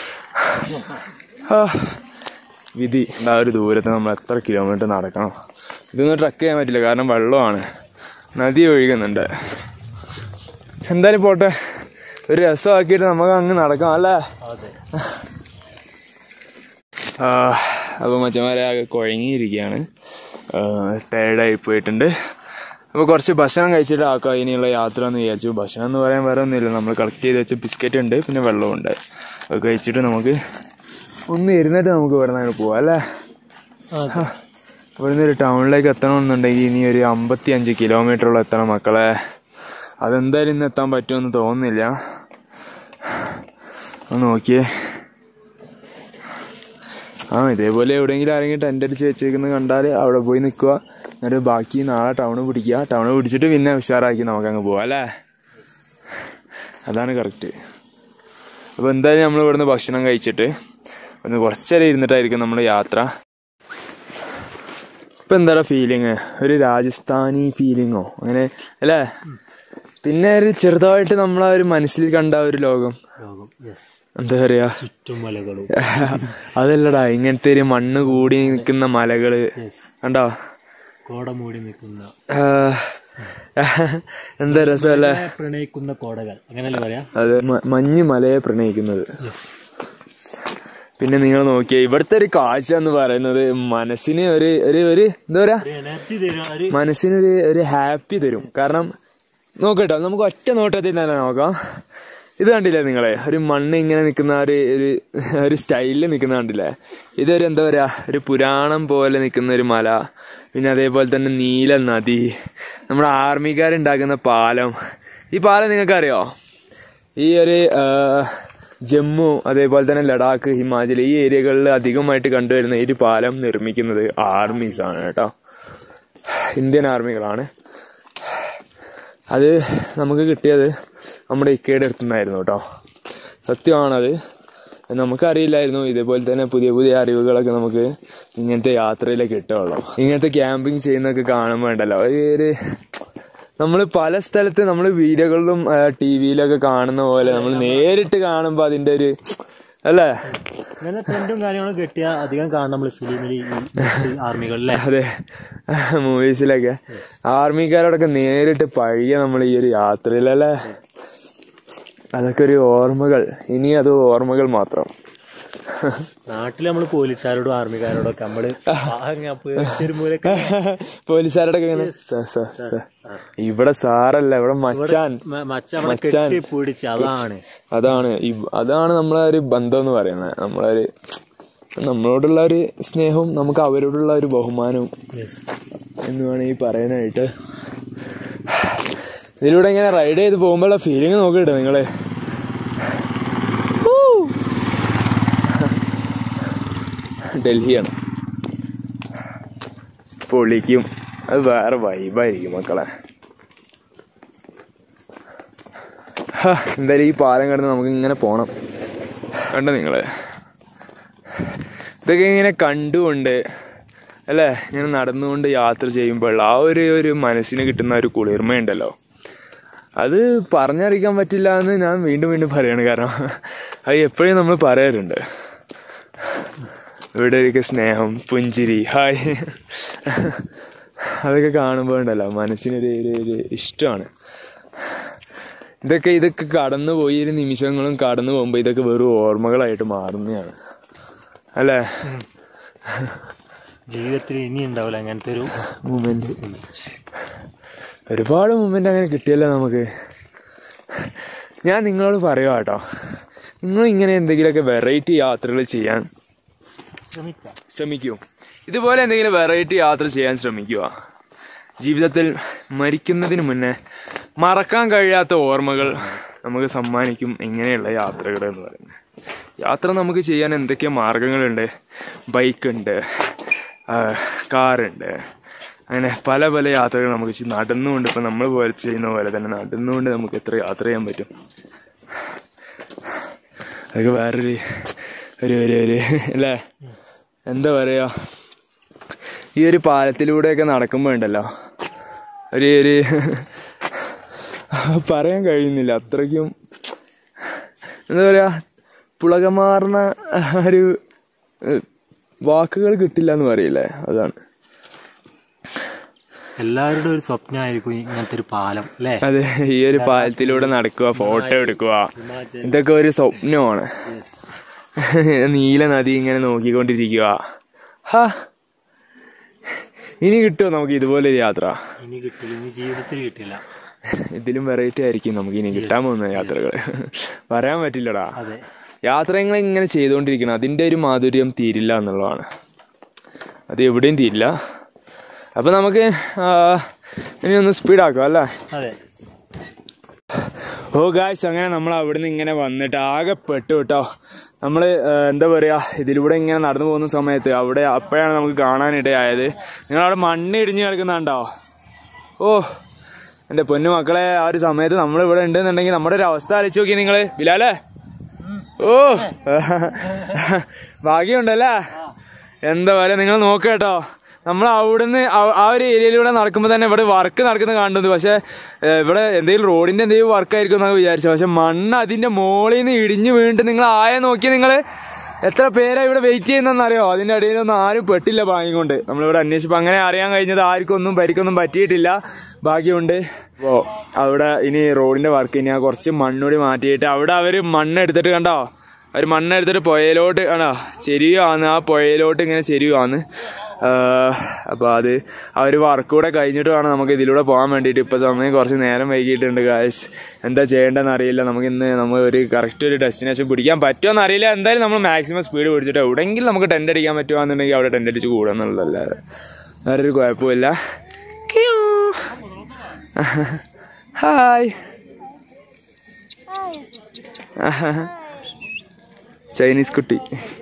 ആ, വിധി ആ ഒരു ദൂരത്ത് നമ്മൾ എത്ര കിലോമീറ്റർ നടക്കണം ഇതൊന്നും ട്രക്ക് ചെയ്യാൻ പറ്റില്ല കാരണം വെള്ളമാണ് നദി ഒഴുകുന്നുണ്ട് എന്തായാലും പോട്ടെ ഒരു രസമാക്കിയിട്ട് നമുക്ക് അങ്ങ് നടക്കാം അല്ലേ ആ, അപ്പോൾ മച്ചന്മാരെ ആകെ കുഴങ്ങിയിരിക്കുകയാണ് ടയർഡായി പോയിട്ടുണ്ട് അപ്പോൾ കുറച്ച് ഭക്ഷണം കഴിച്ചിട്ട് ആക്കാം ഇനിയുള്ള യാത്ര എന്ന് വിചാരിച്ചു ഭക്ഷണം എന്ന് പറയാൻ വേറെ ഒന്നുമില്ല നമ്മൾ കളക്ട് ചെയ്ത് വെച്ച ബിസ്ക്കറ്റ് ഉണ്ട് പിന്നെ വെള്ളമുണ്ട് അത് കഴിച്ചിട്ട് നമുക്ക് ഒന്ന് ഇരുന്നിട്ട് നമുക്ക് ഇവിടെ നിന്ന് പോവാം അല്ലേ ഇവിടുന്ന് ഒരു ടൗണിലേക്ക് എത്തണമെന്നുണ്ടെങ്കിൽ ഇനി ഒരു അമ്പത്തി അഞ്ച് കിലോമീറ്ററോളം എത്തണം മക്കളെ അതെന്തായാലും ഇന്ന് എത്താൻ പറ്റുമെന്ന് തോന്നുന്നില്ല ഒന്ന് നോക്കിയേ ആ ഇതേപോലെ എവിടെയെങ്കിലും ആരെങ്കിലും ടെൻ്റ് അടിച്ച് വെച്ചേക്കുന്നത് കണ്ടാൽ അവിടെ പോയി നിൽക്കുക എന്നിട്ട് ബാക്കി നാളെ ടൗണ് പിടിക്കുക ടൗണ് പിടിച്ചിട്ട് പിന്നെ ഉഷാറാക്കി നമുക്കങ്ങ് പോവാം അല്ലേ അതാണ് കറക്റ്റ് അപ്പോൾ എന്തായാലും നമ്മൾ ഇവിടുന്ന് ഭക്ഷണം കഴിച്ചിട്ട് ഒന്ന് കുറച്ചേരം ഇരുന്നിട്ടായിരിക്കും നമ്മുടെ യാത്ര ഇപ്പൊ എന്താ ഫീലിങ് ഒരു രാജസ്ഥാനി ഫീലിങ്ങോ അങ്ങനെ അല്ലേ പിന്നെ ഒരു ചെറുതായിട്ട് നമ്മളെ ഒരു മനസ്സിൽ കണ്ട ഒരു ലോകം ലോകം യെസ് എന്താ പറയാ ചുറ്റും മലകളും അതല്ലടാ ഇങ്ങനത്തെ ഒരു മണ്ണ് കൂടി നിൽക്കുന്ന മലകള് കണ്ടോ കോട മൂടി നിൽക്കുന്ന ആ, എന്താ രസമല്ലേ പ്രണയിക്കുന്ന കോടകൾ അങ്ങനെയല്ലേ പറയാ അത് മ- മഞ്ഞ് മലയെ പ്രണയിക്കുന്നത് യെസ് പിന്നെ നിങ്ങൾ നോക്കിയേ ഇവിടുത്തെ ഒരു കാഴ്ച എന്ന് പറയുന്നത് മനസ്സിന് ഒരു ഒരു ഒരു എന്താ പറയാ ഒരു എനർജി തരും ഒരു മനസ്സിനൊരു ഒരു ഹാപ്പി തരും കാരണം നോക്കട്ടോ നമുക്ക് ഒറ്റ നോട്ടത്തിൽ തന്നെ നോക്കാം ഇത് കണ്ടില്ലേ നിങ്ങളെ ഒരു മണ്ണ് ഇങ്ങനെ നിൽക്കുന്ന ഒരു ഒരു ഒരു സ്റ്റൈലിൽ നിൽക്കുന്ന കണ്ടില്ലേ ഇതൊരു എന്താ പറയാ ഒരു പുരാണം പോലെ നിൽക്കുന്ന ഒരു മല പിന്നെ അതേപോലെ തന്നെ നീല നദി നമ്മുടെ ആർമിക്കാരുണ്ടാക്കുന്ന പാലം ഈ പാലം നിങ്ങൾക്കറിയോ ഈ ഒരു ആ, ജമ്മു അതേപോലെ തന്നെ ലഡാക്ക് ഹിമാചൽ ഈ ഏരിയകളിൽ അധികമായിട്ട് കണ്ടുവരുന്ന ഈ ഒരു പാലം നിർമ്മിക്കുന്നത് ആർമീസ് ആണ് കേട്ടോ ഇന്ത്യൻ ആർമികളാണ് അത് നമുക്ക് കിട്ടിയത് നമ്മുടെ ഇക്കയുടെ അടുത്തുനിന്നായിരുന്നു കേട്ടോ സത്യമാണത് നമുക്കറിയില്ലായിരുന്നു ഇതേപോലെ തന്നെ പുതിയ പുതിയ അറിവുകളൊക്കെ നമുക്ക് ഇങ്ങനത്തെ യാത്രയിലേ കിട്ടുള്ളൂ ഇങ്ങനത്തെ ക്യാമ്പിങ് ചെയ്യുന്നതൊക്കെ കാണുമ്പോൾ ഉണ്ടല്ലോ ഒരു ഒരു നമ്മൾ പല സ്ഥലത്ത് നമ്മൾ വീഡിയോകളിലും ടി വിയിലൊക്കെ കാണുന്ന പോലെ നമ്മൾ നേരിട്ട് കാണുമ്പോൾ അതിന്റെ ഒരു അല്ലേ ഇങ്ങനെ ടെന്റും കാര്യങ്ങളും കെട്ടിയ അധികം കാണാം നമ്മൾ ഫിലിമിൽ ഈ ആർമികളിലെ അതെ മൂവീസിലൊക്കെ ആർമിക്കാരോടൊക്കെ നേരിട്ട് പഴകിയ നമ്മൾ ഈ ഒരു യാത്രയിലല്ലേ അതൊക്കെ ഒരു ഓർമ്മകൾ ഇനി അത് ഓർമ്മകൾ മാത്രം നാട്ടിൽ നമ്മൾ പോലീസുകാരോടും ആർമിക്കാരോടൊക്കെ നമ്മള് അങ്ങ് പേടിച്ചൊരു മൂലൊക്കെ പോലീസുകാരോടൊക്കെ ഇങ്ങനെ "സാർ, സാർ, സാർ." ഇവിടെ സാറല്ല ഇവിടെ മച്ചാൻ മ- മച്ച നമ്മളെ മച്ചാൻ. കെട്ടി പിടിച്ച് അതാണ് അതാണ് ഈ- അതാണ് നമ്മളെ ഒരു ബന്ധം എന്ന് പറയുന്നത് നമ്മളെ ഒരു നമ്മളോടുള്ള ഒരു സ്നേഹവും നമുക്ക് അവരോടുള്ള ഒരു ബഹുമാനവും യെസ് എന്ന് വേണമെങ്കിൽ പറയാനായിട്ട് ഇതിലൂടെ ഇങ്ങനെ റൈഡ് ചെയ്ത് പോകുമ്പോഴുള്ള ഫീലിംഗ് നോക്കിട്ടോ നിങ്ങള് ഹൂ. ഡൽഹിയാണ് പൊളിക്കും അത് വേറെ വൈബായിരിക്കും മക്കളെ ഹാ, എന്തായാലും ഈ പാലം കിടന്ന് നമുക്ക് ഇങ്ങനെ പോണം കണ്ടോ നിങ്ങള് ഇതൊക്കെ ഇങ്ങനെ കണ്ടുകൊണ്ട് അല്ലേ ഇങ്ങനെ നടന്നുകൊണ്ട് യാത്ര ചെയ്യുമ്പോൾ ആ ഒരു ഒരു മനസ്സിന് കിട്ടുന്ന ഒരു കുളിർമയുണ്ടല്ലോ അത് പറഞ്ഞറിയിക്കാൻ പറ്റില്ല എന്ന് ഞാൻ വീണ്ടും വീണ്ടും പറയാണ് കാരണം അത് എപ്പോഴും നമ്മൾ പറയാറുണ്ട് ഇവിടെ ഒരിക്കൽ സ്നേഹം പുഞ്ചിരി ഹായ് അതൊക്കെ കാണുമ്പോൾ ഉണ്ടല്ലോ മനസ്സിനൊരു ഒരു ഒരു ഇഷ്ടമാണ് ഇതൊക്കെ ഇതൊക്കെ കടന്നു പോയി ഒരു നിമിഷങ്ങളും കടന്നു പോകുമ്പോൾ ഇതൊക്കെ വെറും ഓർമ്മകളായിട്ട് മാറുന്നതാണ് അല്ലേ ജീവിതത്തിൽ ഇനി ഉണ്ടാവില്ല അങ്ങനത്തെ ഒരു മൂമെന്റ് ഒരുപാട് മൂമെന്റ് അങ്ങനെ കിട്ടിയല്ലോ നമുക്ക് ഞാൻ നിങ്ങളോട് പറയുക കേട്ടോ നിങ്ങൾ ഇങ്ങനെ എന്തെങ്കിലുമൊക്കെ വെറൈറ്റി യാത്രകൾ ചെയ്യാൻ ശ്രമിക്കാം ശ്രമിക്കൂ ഇതുപോലെ എന്തെങ്കിലും വെറൈറ്റി യാത്ര ചെയ്യാൻ ശ്രമിക്കുക ജീവിതത്തിൽ മരിക്കുന്നതിന് മുന്നേ മറക്കാൻ കഴിയാത്ത ഓർമ്മകൾ നമുക്ക് സമ്മാനിക്കും ഇങ്ങനെയുള്ള യാത്രകൾ എന്ന് പറയുന്നത് യാത്ര നമുക്ക് ചെയ്യാൻ എന്തൊക്കെ മാർഗങ്ങളുണ്ട് ബൈക്കുണ്ട് കാറുണ്ട് അങ്ങനെ പല പല യാത്രകൾ നമുക്ക് ചെയ്ത് നടന്നുകൊണ്ട് ഇപ്പം നമ്മൾ പോലെ ചെയ്യുന്ന പോലെ തന്നെ നടന്നുകൊണ്ട് നമുക്ക് എത്ര യാത്ര ചെയ്യാൻ പറ്റും അതൊക്കെ വേറൊരു ഒരു ഒരു ഒരു അല്ലേ എന്താ പറയാ ഈ ഒരു പാലത്തിലൂടെയൊക്കെ നടക്കുമ്പോൾ ഉണ്ടല്ലോ ഒരു ഒരു പറയാൻ കഴിയുന്നില്ല അത്രയ്ക്കും എന്താ പറയാ പുളകമാർന്ന ഒരു ഏഹ്, വാക്കുകൾ കിട്ടില്ല എന്ന് പറയില്ലേ അതാണ് എല്ലാവരുടെ ഒരു സ്വപ്നമായിരിക്കും ഇങ്ങനത്തെ ഒരു പാലം അല്ലേ അതെ ഈ ഒരു പാലത്തിലൂടെ നടക്കുക ഫോട്ടോ എടുക്കുക ഇതൊക്കെ ഒരു സ്വപ്നമാണ് നീല നദി ഇങ്ങനെ നോക്കിക്കൊണ്ടിരിക്കുക ഹാ ഇനി കിട്ടുമോ നമുക്ക് ഇതുപോലെ ഒരു യാത്ര ഇനി കിട്ടില്ല ഇനി ജീവിതത്തിൽ കിട്ടില്ല ഇതിലും വെറൈറ്റി ആയിരിക്കും നമുക്ക് ഇനി കിട്ടാൻ പോകുന്ന യാത്രകൾ പറയാൻ പറ്റില്ലടാ അതെ യാത്രകൾ ഇങ്ങനെ ചെയ്തുകൊണ്ടിരിക്കണം അതിൻ്റെ ഒരു മാധുര്യം തീരില്ല എന്നുള്ളതാണ് അത് എവിടെയും തീരില്ല അപ്പം നമുക്ക് ആ, ഇനി ഒന്ന് സ്പീഡാക്കാം അല്ലേ അതെ ഓ ഗായ്സ് അങ്ങനെ നമ്മൾ അവിടുന്ന് ഇങ്ങനെ വന്നിട്ട് ആകെ പെട്ടു കേട്ടോ നമ്മൾ എന്താ പറയാ ഇതിലൂടെ ഇങ്ങനെ നടന്നു പോകുന്ന സമയത്ത് അവിടെ അപ്പോഴാണ് നമുക്ക് കാണാനിടയായത് നിങ്ങൾ അവിടെ മണ്ണ് ഇടിഞ്ഞ് കിടക്കുന്നുണ്ടോ ഓ എൻ്റെ പൊന്നു മക്കളെ ആ ഒരു സമയത്ത് നമ്മൾ ഇവിടെ ഉണ്ടെന്നുണ്ടെങ്കിൽ നമ്മുടെ ഒരു അവസ്ഥ ആലോചിച്ച് നോക്കി നിങ്ങൾ ബിലാലേ ഓ ഭാഗ്യമുണ്ടല്ലേ എന്താ പറയാ നിങ്ങൾ നോക്കുക കേട്ടോ നമ്മൾ അവിടുന്ന് ആ- ആ ഒരു ഏരിയയിലൂടെ നടക്കുമ്പോൾ തന്നെ ഇവിടെ വർക്ക് നടക്കുന്നത് കാണുന്നത് പക്ഷെ ഏഹ്, ഇവിടെ എന്തെങ്കിലും റോഡിന്റെ എന്തെങ്കിലും വർക്ക് ആയിരിക്കും എന്നൊക്കെ വിചാരിച്ചു പക്ഷെ മണ്ണ് അതിന്റെ മോളിൽ നിന്ന് ഇടിഞ്ഞു വീണിട്ട് നിങ്ങൾ ആയ നോക്കി നിങ്ങൾ എത്ര പേരാ ഇവിടെ വെയിറ്റ് ചെയ്യുന്നറിയോ അതിന്റെ ഇടയിലൊന്നും ആരും പെട്ടില്ല ഭാഗ്യം കൊണ്ട് നമ്മളിവിടെ അന്വേഷിച്ചപ്പോൾ അങ്ങനെ അറിയാൻ കഴിഞ്ഞത് ആർക്കും ഒന്നും പരിക്കൊന്നും പറ്റിയിട്ടില്ല ഭാഗ്യമുണ്ട് അപ്പോൾ അവിടെ ഇനി റോഡിന്റെ വർക്ക് ഇനി ആ കുറച്ച് മണ്ണൂടി മാറ്റിയിട്ട് അവിടെ അവർ മണ്ണ് എടുത്തിട്ട് കണ്ടോ അവർ മണ്ണ് എടുത്തിട്ട് പുഴയിലോട്ട് ആണോ ചെരിയുവാന്ന് ആ പുഴയിലോട്ട് ഇങ്ങനെ ചെരിയുവാന്ന് അപ്പോൾ അത് ആ ഒരു വർക്ക് കൂടെ കഴിഞ്ഞിട്ട് വേണം നമുക്ക് ഇതിലൂടെ പോകാൻ വേണ്ടിയിട്ട് ഇപ്പോൾ സമയം കുറച്ച് നേരം വൈകിയിട്ടുണ്ട് ഗായ്സ് എന്താ ചെയ്യേണ്ടതെന്ന് അറിയില്ല നമുക്ക് ഇന്ന് നമ്മൾ ഒരു കറക്റ്റ് ഒരു ഡെസ്റ്റിനേഷൻ പിടിക്കാൻ പറ്റുമോ അറിയില്ല എന്തായാലും നമ്മൾ മാക്സിമം സ്പീഡ് പിടിച്ചിട്ട് എവിടെയെങ്കിലും നമുക്ക് ടെൻ്റ് അടിക്കാൻ പറ്റുവാന്നുണ്ടെങ്കിൽ അവിടെ ടെൻ്റ് അടിച്ച് കൂടാന്നുള്ളതല്ലാതെ വേറൊരു കുഴപ്പമില്ല ഹായ് ചൈനീസ് കുട്ടി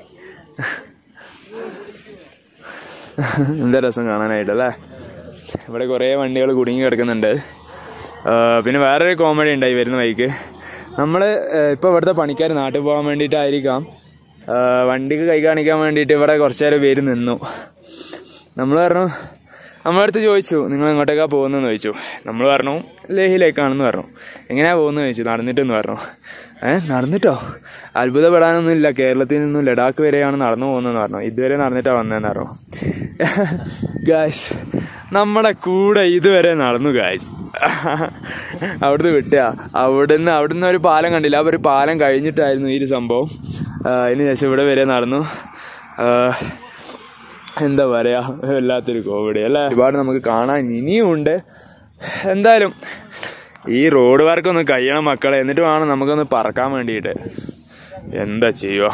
എന്താ രസം കാണാനായിട്ടല്ലേ ഇവിടെ കുറേ വണ്ടികൾ കുടുങ്ങി കിടക്കുന്നുണ്ട് ആ, പിന്നെ വേറൊരു കോമഡി ഉണ്ടായി വരുന്ന വഴിക്ക് നമ്മൾ ഇപ്പോൾ ഇവിടുത്തെ പണിക്കാർ നാട്ടിൽ പോകാൻ വേണ്ടിയിട്ടായിരിക്കാം ആ, വണ്ടിക്ക് കൈ കാണിക്കാൻ വേണ്ടിയിട്ട് ഇവിടെ കുറച്ച് നേരം പേര് നിന്നു നമ്മൾ പറഞ്ഞു നമ്മളടുത്ത് ചോദിച്ചു നിങ്ങൾ എങ്ങോട്ടേക്കാ പോകുന്നതെന്ന് ചോദിച്ചു നമ്മൾ പറഞ്ഞു ലേഹിലേക്കാണെന്ന് പറഞ്ഞു എങ്ങനെയാ പോകുന്നത് ചോദിച്ചു നടന്നിട്ടെന്ന് പറഞ്ഞു ഏ നടന്നിട്ടോ അത്ഭുതപ്പെടാനൊന്നും ഇല്ല കേരളത്തിൽ നിന്നും ലഡാക്ക് വരെയാണ് നടന്നു പോകുന്നതെന്ന് പറഞ്ഞു ഇതുവരെ നടന്നിട്ടാ വന്നതെന്ന് പറഞ്ഞു ഗായ്സ് നമ്മുടെ കൂടെ ഇതുവരെ നടന്നു ഗായ്സ് അവിടുന്ന് വിട്ടുക അവിടുന്ന് അവിടുന്ന് ഒരു പാലം കണ്ടില്ല ആ ഒരു പാലം കഴിഞ്ഞിട്ടായിരുന്നു ഈ ഒരു സംഭവം ആ, അതിന് ശേഷം ഇവിടെ വരെ നടന്നു ആ, എന്താ പറയാ വല്ലാത്തൊരു കോമഡി അല്ലേ ഒരുപാട് നമുക്ക് കാണാൻ ഇനിയും ഉണ്ട് എന്തായാലും ഈ റോഡ് വർക്ക് ഒന്ന് കഴിയണം മക്കളെ എന്നിട്ട് വേണം നമുക്കൊന്ന് പറക്കാൻ വേണ്ടിയിട്ട് എന്താ ചെയ്യുക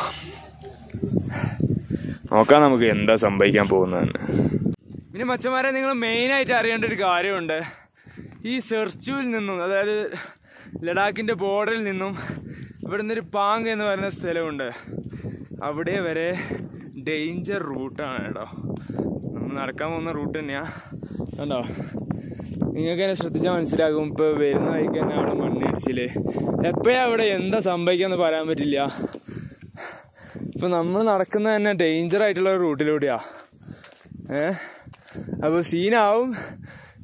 നോക്കാം നമുക്ക് എന്താ സംഭവിക്കാൻ പോകുന്നതെന്ന് പിന്നെ മച്ചന്മാരെ നിങ്ങൾ മെയിനായിട്ട് അറിയേണ്ട ഒരു കാര്യമുണ്ട് ഈ സെർച്ചുവിൽ നിന്നും അതായത് ലഡാക്കിൻ്റെ ബോർഡറിൽ നിന്നും ഇവിടുന്ന് ഒരു പാങ് എന്ന് പറയുന്ന സ്ഥലമുണ്ട് അവിടെ വരെ ഡേഞ്ചർ റൂട്ടാണ് കേട്ടോ നമ്മൾ നടക്കാൻ പോകുന്ന റൂട്ട് തന്നെയാ കണ്ടോ നിങ്ങൾക്ക് തന്നെ ശ്രദ്ധിച്ചാൽ മനസ്സിലാകും ഇപ്പോൾ വരുന്ന വഴിക്ക് തന്നെ അവിടെ മണ്ണിടിച്ചില് എപ്പോഴാ അവിടെ എന്താ സംഭവിക്കാന്ന് പറയാൻ പറ്റില്ല ഇപ്പൊ നമ്മൾ നടക്കുന്ന തന്നെ ഡേഞ്ചർ ആയിട്ടുള്ള ഒരു റൂട്ടിലൂടെയാ ഏ അപ്പോൾ സീനാവും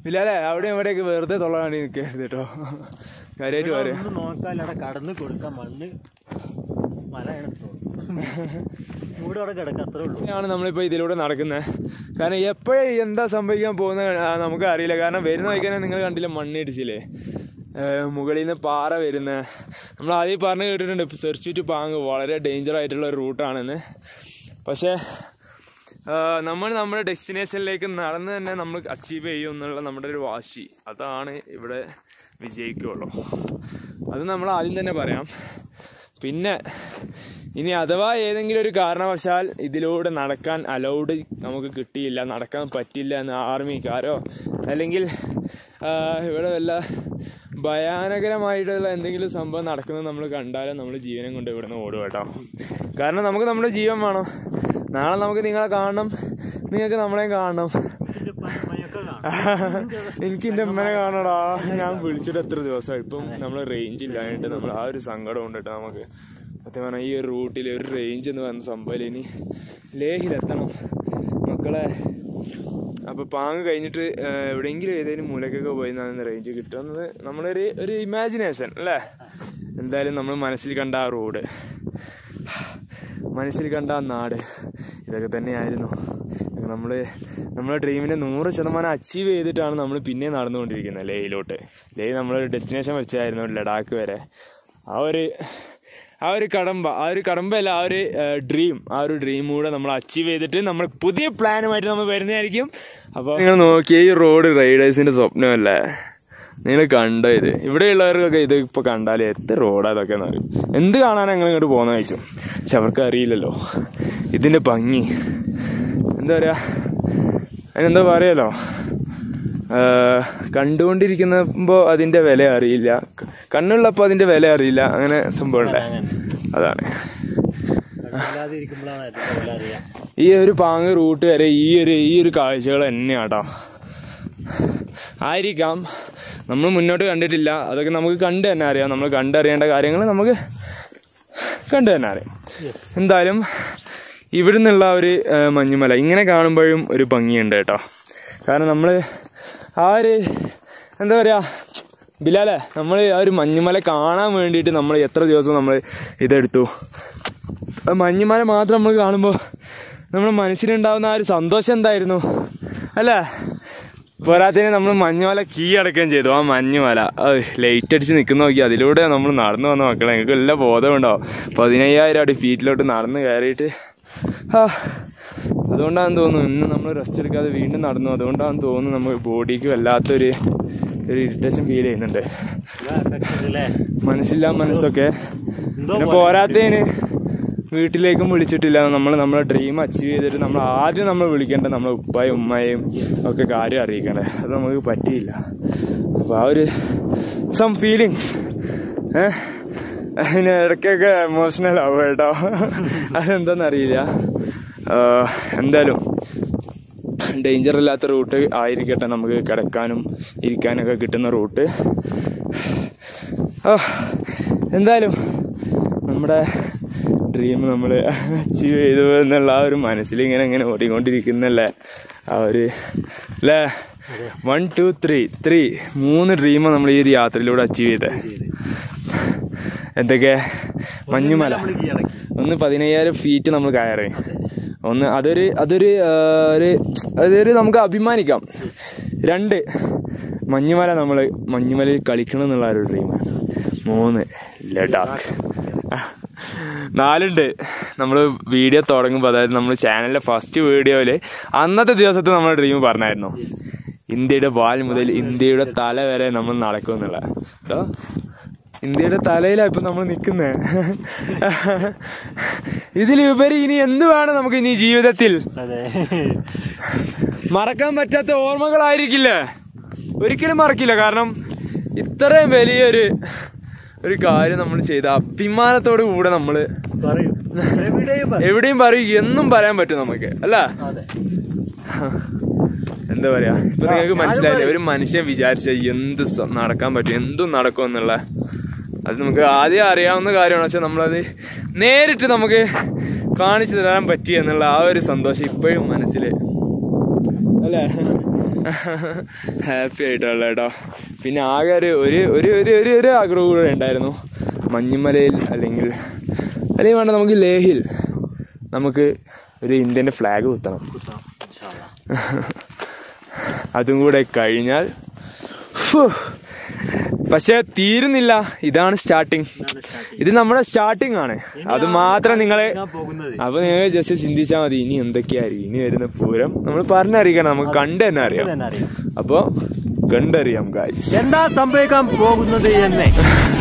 ബിലാലെ അവിടെ ഇവിടെയൊക്കെ വെറുതെ തൊള്ളാണ്ടി നിൽക്കരുത് കേട്ടോ കാര്യമായിട്ട് പറയാം ഒന്ന് നോക്കാല്ലടെ കടന്ന് കൊടുക്കാൻ മണ്ണ് മലയാണ് മൂടെ അവിടെ കിടക്കുക അത്രേ ഉള്ളൂ ആണ് നമ്മളിപ്പോൾ ഇതിലൂടെ നടക്കുന്നത് കാരണം എപ്പോഴും എന്താ സംഭവിക്കാൻ പോകുന്നത് നമുക്ക് അറിയില്ല കാരണം വരുന്ന വഴിക്കാൻ നിങ്ങൾ കണ്ടില്ല മണ്ണിടിച്ചില്ലേ ഏഹ് മുകളിൽ നിന്ന് പാറ വരുന്ന നമ്മൾ ആദ്യം പറഞ്ഞു കേട്ടിട്ടുണ്ട് സെർച്ച് ടു പാങ് വളരെ ഡേഞ്ചർ ആയിട്ടുള്ള ഒരു റൂട്ടാണെന്ന് പക്ഷേ ആഹ് നമ്മൾ നമ്മുടെ ഡെസ്റ്റിനേഷനിലേക്ക് നടന്ന് തന്നെ നമ്മൾ അച്ചീവ് ചെയ്യും എന്നുള്ള നമ്മുടെ ഒരു വാശി അതാണ് ഇവിടെ വിജയിക്കുള്ളൂ അത് നമ്മൾ ആദ്യം തന്നെ പറയാം പിന്നെ ഇനി അഥവാ ഏതെങ്കിലും ഒരു കാരണവശാൽ ഇതിലൂടെ നടക്കാൻ അലൗഡ് നമുക്ക് കിട്ടിയില്ല നടക്കാൻ പറ്റില്ല എന്ന് ആർമിക്കാരോ അല്ലെങ്കിൽ ആ, ഇവിടെ വല്ല ഭയാനകരമായിട്ടുള്ള എന്തെങ്കിലും സംഭവം നടക്കുന്നത് നമ്മൾ കണ്ടാലും നമ്മൾ ജീവനം കൊണ്ട് ഇവിടെ നിന്ന് ഓടും കേട്ടോ കാരണം നമുക്ക് നമ്മുടെ ജീവൻ വേണം നാളെ നമുക്ക് നിങ്ങളെ കാണണം നിങ്ങൾക്ക് നമ്മളെ കാണണം ഇതിന്റെ പ- മയൊക്കെ കാണാം എനിക്ക് എന്റെ അമ്മനെ കാണടാ ഞാൻ വിളിച്ചിട്ട് എത്ര ദിവസമായി ഇപ്പം നമ്മൾ റേഞ്ച് ഇല്ലായിട്ട് നമ്മൾ ആ ഒരു സങ്കടം ഉണ്ട് കേട്ടോ നമുക്ക് സത്യം പറഞ്ഞാൽ ഈ ഒരു റൂട്ടിൽ ഒരു റേഞ്ച് എന്ന് പറഞ്ഞ സംഭവം ഇനി ലേഹിലെത്തണം മക്കളെ അപ്പൊ പാങ്ങ് കഴിഞ്ഞിട്ട് ആ, എവിടെയെങ്കിലും ഏതെങ്കിലും മൂലക്കൊക്കെ പോയി നിന്നാണ് റേഞ്ച് കിട്ടുന്നത് നമ്മളൊരു ഒരു ഇമാജിനേഷൻ അല്ലേ എന്തായാലും നമ്മൾ മനസ്സിൽ കണ്ട ആ റോഡ് മനസ്സിൽ കണ്ട ആ നാട് ഇതൊക്കെ തന്നെയായിരുന്നു നമ്മൾ നമ്മുടെ ഡ്രീമിനെ നൂറ് ശതമാനം അച്ചീവ് ചെയ്തിട്ടാണ് നമ്മൾ പിന്നെ നടന്നുകൊണ്ടിരിക്കുന്നത് ലേയിലോട്ട് ലേ നമ്മൾ ഡെസ്റ്റിനേഷൻ വെച്ചായിരുന്നു ലഡാക്ക് വരെ ആ ഒരു ആ ഒരു കടമ്പ ആ ഒരു കടമ്പല്ല ആ ഒരു ഡ്രീം ആ ഒരു ഡ്രീം കൂടെ നമ്മൾ അച്ചീവ് ചെയ്തിട്ട് നമ്മൾ പുതിയ പ്ലാനുമായിട്ട് നമ്മൾ വരുന്നതായിരിക്കും അപ്പോൾ നിങ്ങൾ നോക്കിയ ഈ റോഡ് റൈഡേഴ്സിന്റെ സ്വപ്നമല്ലേ നിങ്ങൾ കണ്ടോ ഇത് ഇവിടെയുള്ളവർക്കൊക്കെ ഇത് ഇപ്പോൾ കണ്ടാൽ എത്ര റോഡാ ഇതൊക്കെ എന്ന് അറിയും എന്ത് കാണാനാണ് ഞങ്ങൾ ഇങ്ങോട്ട് പോകുന്ന ചോദിച്ചു പക്ഷെ അവർക്ക് അറിയില്ലല്ലോ ഇതിന്റെ ഭംഗി എന്താ പറയാ അതിനെന്താ പറയാലോ കണ്ടുകൊണ്ടിരിക്കുമ്പോൾ അതിന്റെ വില അറിയില്ല കണ്ണുള്ളപ്പോൾ അതിന്റെ വില അറിയില്ല അങ്ങനെ സംഭവമുണ്ടേ അതാണ് അല്ലാതെ ഇരിക്കുമ്പോഴാണ് അതിന്റെ വില അറിയാം ഈ ഒരു പാങ്ങ് റൂട്ട് വരെ ഈ ഒരു ഈ ഒരു കാഴ്ചകൾ തന്നെയാട്ടോ ആയിരിക്കാം നമ്മൾ മുന്നോട്ട് കണ്ടിട്ടില്ല അതൊക്കെ നമുക്ക് കണ്ടു തന്നെ അറിയാം നമ്മൾ കണ്ടറിയേണ്ട കാര്യങ്ങൾ നമുക്ക് കണ്ടു തന്നെ അറിയാം എന്തായാലും ഇവിടെ നിന്നുള്ള ഒരു ആ, മഞ്ഞുമല ഇങ്ങനെ കാണുമ്പോഴും ഒരു ഭംഗിയുണ്ട് കേട്ടോ കാരണം നമ്മൾ ആ ഒരു എന്താ പറയുക ബിലാലെ നമ്മൾ ആ ഒരു മഞ്ഞുമല കാണാൻ വേണ്ടിയിട്ട് നമ്മൾ എത്ര ദിവസം നമ്മൾ ഇതെടുത്തു ആ മഞ്ഞുമല മാത്രം നമ്മൾ കാണുമ്പോൾ നമ്മുടെ മനസ്സിലുണ്ടാവുന്ന ആ ഒരു സന്തോഷം എന്തായിരുന്നു അല്ലേ പോരാത്തതിന് നമ്മൾ മഞ്ഞുമല കീഴടക്കുകയും ചെയ്തു ആ മഞ്ഞുമല ലൈറ്റ് അടിച്ച് നിൽക്കുന്ന നോക്കി അതിലൂടെ നമ്മൾ നടന്നു വന്ന മക്കളെ നിങ്ങൾക്ക് എല്ലാ ബോധമുണ്ടാവും പതിനയ്യായിരം അടി ഫീറ്റിലോട്ട് നടന്ന് കയറിയിട്ട് ആ അതുകൊണ്ടാണെന്ന് തോന്നുന്നു ഇന്ന് നമ്മൾ റെസ്റ്റ് എടുക്കാതെ വീണ്ടും നടന്നു അതുകൊണ്ടാണെന്ന് തോന്നുന്നു നമുക്ക് ബോഡിക്ക് വല്ലാത്തൊരു ഒരു ഇറിറ്റേഷൻ ഫീൽ ചെയ്യുന്നുണ്ട് അല്ലേ മനസ്സില്ലാ മനസ്സൊക്കെ എന്തോ പിന്നെ പോരാത്തതിന് വീട്ടിലേക്കും വിളിച്ചിട്ടില്ല നമ്മൾ നമ്മളെ ഡ്രീം അച്ചീവ് ചെയ്തിട്ട് നമ്മൾ ആദ്യം നമ്മൾ വിളിക്കേണ്ടത് നമ്മളെ ഉപ്പായും ഉമ്മയും ഒക്കെ കാര്യം അറിയിക്കണ്ടേ അത് നമുക്ക് പറ്റിയില്ല അപ്പൊ ആ ഒരു സം ഫീലിങ്സ് ഏഹ് അതിന് ഇടയ്ക്കൊക്കെ എമോഷണൽ ആവും കേട്ടോ അതെന്താന്നറിയില്ല ആഹ് എന്തായാലും ഡേഞ്ചർ ഇല്ലാത്ത റൂട്ട് ആയിരിക്കട്ടെ നമുക്ക് കിടക്കാനും ഇരിക്കാനൊക്കെ കിട്ടുന്ന റൂട്ട് ആ, എന്തായാലും നമ്മുടെ ഡ്രീം നമ്മൾ അച്ചീവ് ചെയ്തു എന്നുള്ള ആ ഒരു മനസ്സിൽ ഇങ്ങനെ ഇങ്ങനെ ഓടിക്കൊണ്ടിരിക്കുന്നല്ലേ ആ ഒരു അല്ലേ വൺ ടു ത്രീ ത്രീ മൂന്ന് ഡ്രീം നമ്മൾ ഈ ഒരു യാത്രയിലൂടെ അച്ചീവ് ചെയ്തേ എന്തൊക്കെ മഞ്ഞുമല ഒന്ന് പതിനയ്യായിരം ഫീറ്റ് നമ്മൾ കയറി ഒന്ന് അതൊരു അതൊരു ആ, ഒരു അതൊരു നമുക്ക് അഭിമാനിക്കാം രണ്ട് മഞ്ഞുമല നമ്മൾ മഞ്ഞുമലയിൽ കളിക്കണം എന്നുള്ള ഒരു ഡ്രീം മൂന്ന് ലഡാക്ക് നാലുണ്ട് നമ്മൾ വീഡിയോ തുടങ്ങുമ്പോൾ അതായത് നമ്മൾ ചാനലിലെ ഫസ്റ്റ് വീഡിയോയിൽ അന്നത്തെ ദിവസത്തെ നമ്മൾ ഡ്രീം പറഞ്ഞായിരുന്നു ഇന്ത്യയുടെ വാൽ മുതൽ ഇന്ത്യയുടെ തല വരെ നമ്മൾ നടക്കും എന്നുള്ള കേട്ടോ ഇന്ത്യയുടെ തലയിലാണ് ഇപ്പൊ നമ്മൾ നിൽക്കുന്നേ ഇതിലുപരി ഇനി എന്ത് വേണം നമുക്ക് ഇനി ജീവിതത്തിൽ അതെ മറക്കാൻ പറ്റാത്ത ഓർമ്മകളായിരിക്കില്ലേ ഒരിക്കലും മറക്കില്ല കാരണം ഇത്രയും വലിയൊരു ഒരു കാര്യം നമ്മൾ ചെയ്ത അഭിമാനത്തോടു കൂടെ നമ്മൾ പറയൂ എവിടെയും പറയും എവിടെയും പറയും എന്നും പറയാൻ പറ്റും നമുക്ക് അല്ല അതെ എന്താ പറയാ ഇപ്പൊ നിങ്ങൾക്ക് മനസ്സിലായില്ലേ ഒരു മനുഷ്യൻ വിചാരിച്ച എന്ത് സ- നടക്കാൻ പറ്റും എന്തും നടക്കും എന്നുള്ള അത് നമുക്ക് ആദ്യം അറിയാവുന്ന കാര്യമാണ് പക്ഷെ നമ്മളത് നേരിട്ട് നമുക്ക് കാണിച്ചു തരാൻ പറ്റി എന്നുള്ള ആ ഒരു സന്തോഷം ഇപ്പോഴും മനസ്സിൽ അല്ലേ ഹാപ്പി ആയിട്ടുള്ള കേട്ടോ പിന്നെ ആകെ ഒരു ഒരു ഒരു ഒരു ഒരു ഒരു ആഗ്രഹം കൂടെ ഉണ്ടായിരുന്നു മഞ്ഞുമലയിൽ അല്ലെങ്കിൽ അല്ലെങ്കിൽ വേണ്ട നമുക്ക് ലേഹിൽ നമുക്ക് ഒരു ഇന്ത്യൻ്റെ ഫ്ലാഗ് കുത്തണം കുത്താം ഇൻഷാ അല്ലാ. അതും കൂടെ കഴിഞ്ഞാൽ ഫു. പക്ഷേ തീരുന്നില്ല ഇതാണ് സ്റ്റാർട്ടിങ് ഇതാണ് starting. ഇത് നമ്മുടെ സ്റ്റാർട്ടിങ് ആണ് അത് മാത്രം നിങ്ങളെ ഞാൻ പോകുന്നത് അപ്പൊ നിങ്ങൾ ജസ്റ്റ് ചിന്തിച്ചാൽ മതി ഇനി എന്തൊക്കെയായിരിക്കും ഇനി വരുന്ന പൂരം നമ്മൾ പറഞ്ഞറിയിക്കണം നമുക്ക് കണ്ട് തന്നെ അറിയാം തന്നെ അറിയാം അപ്പോ കണ്ടറിയാം ഗായ്സ് എന്താ സംഭവിക്കാൻ പോകുന്നത് എന്ന്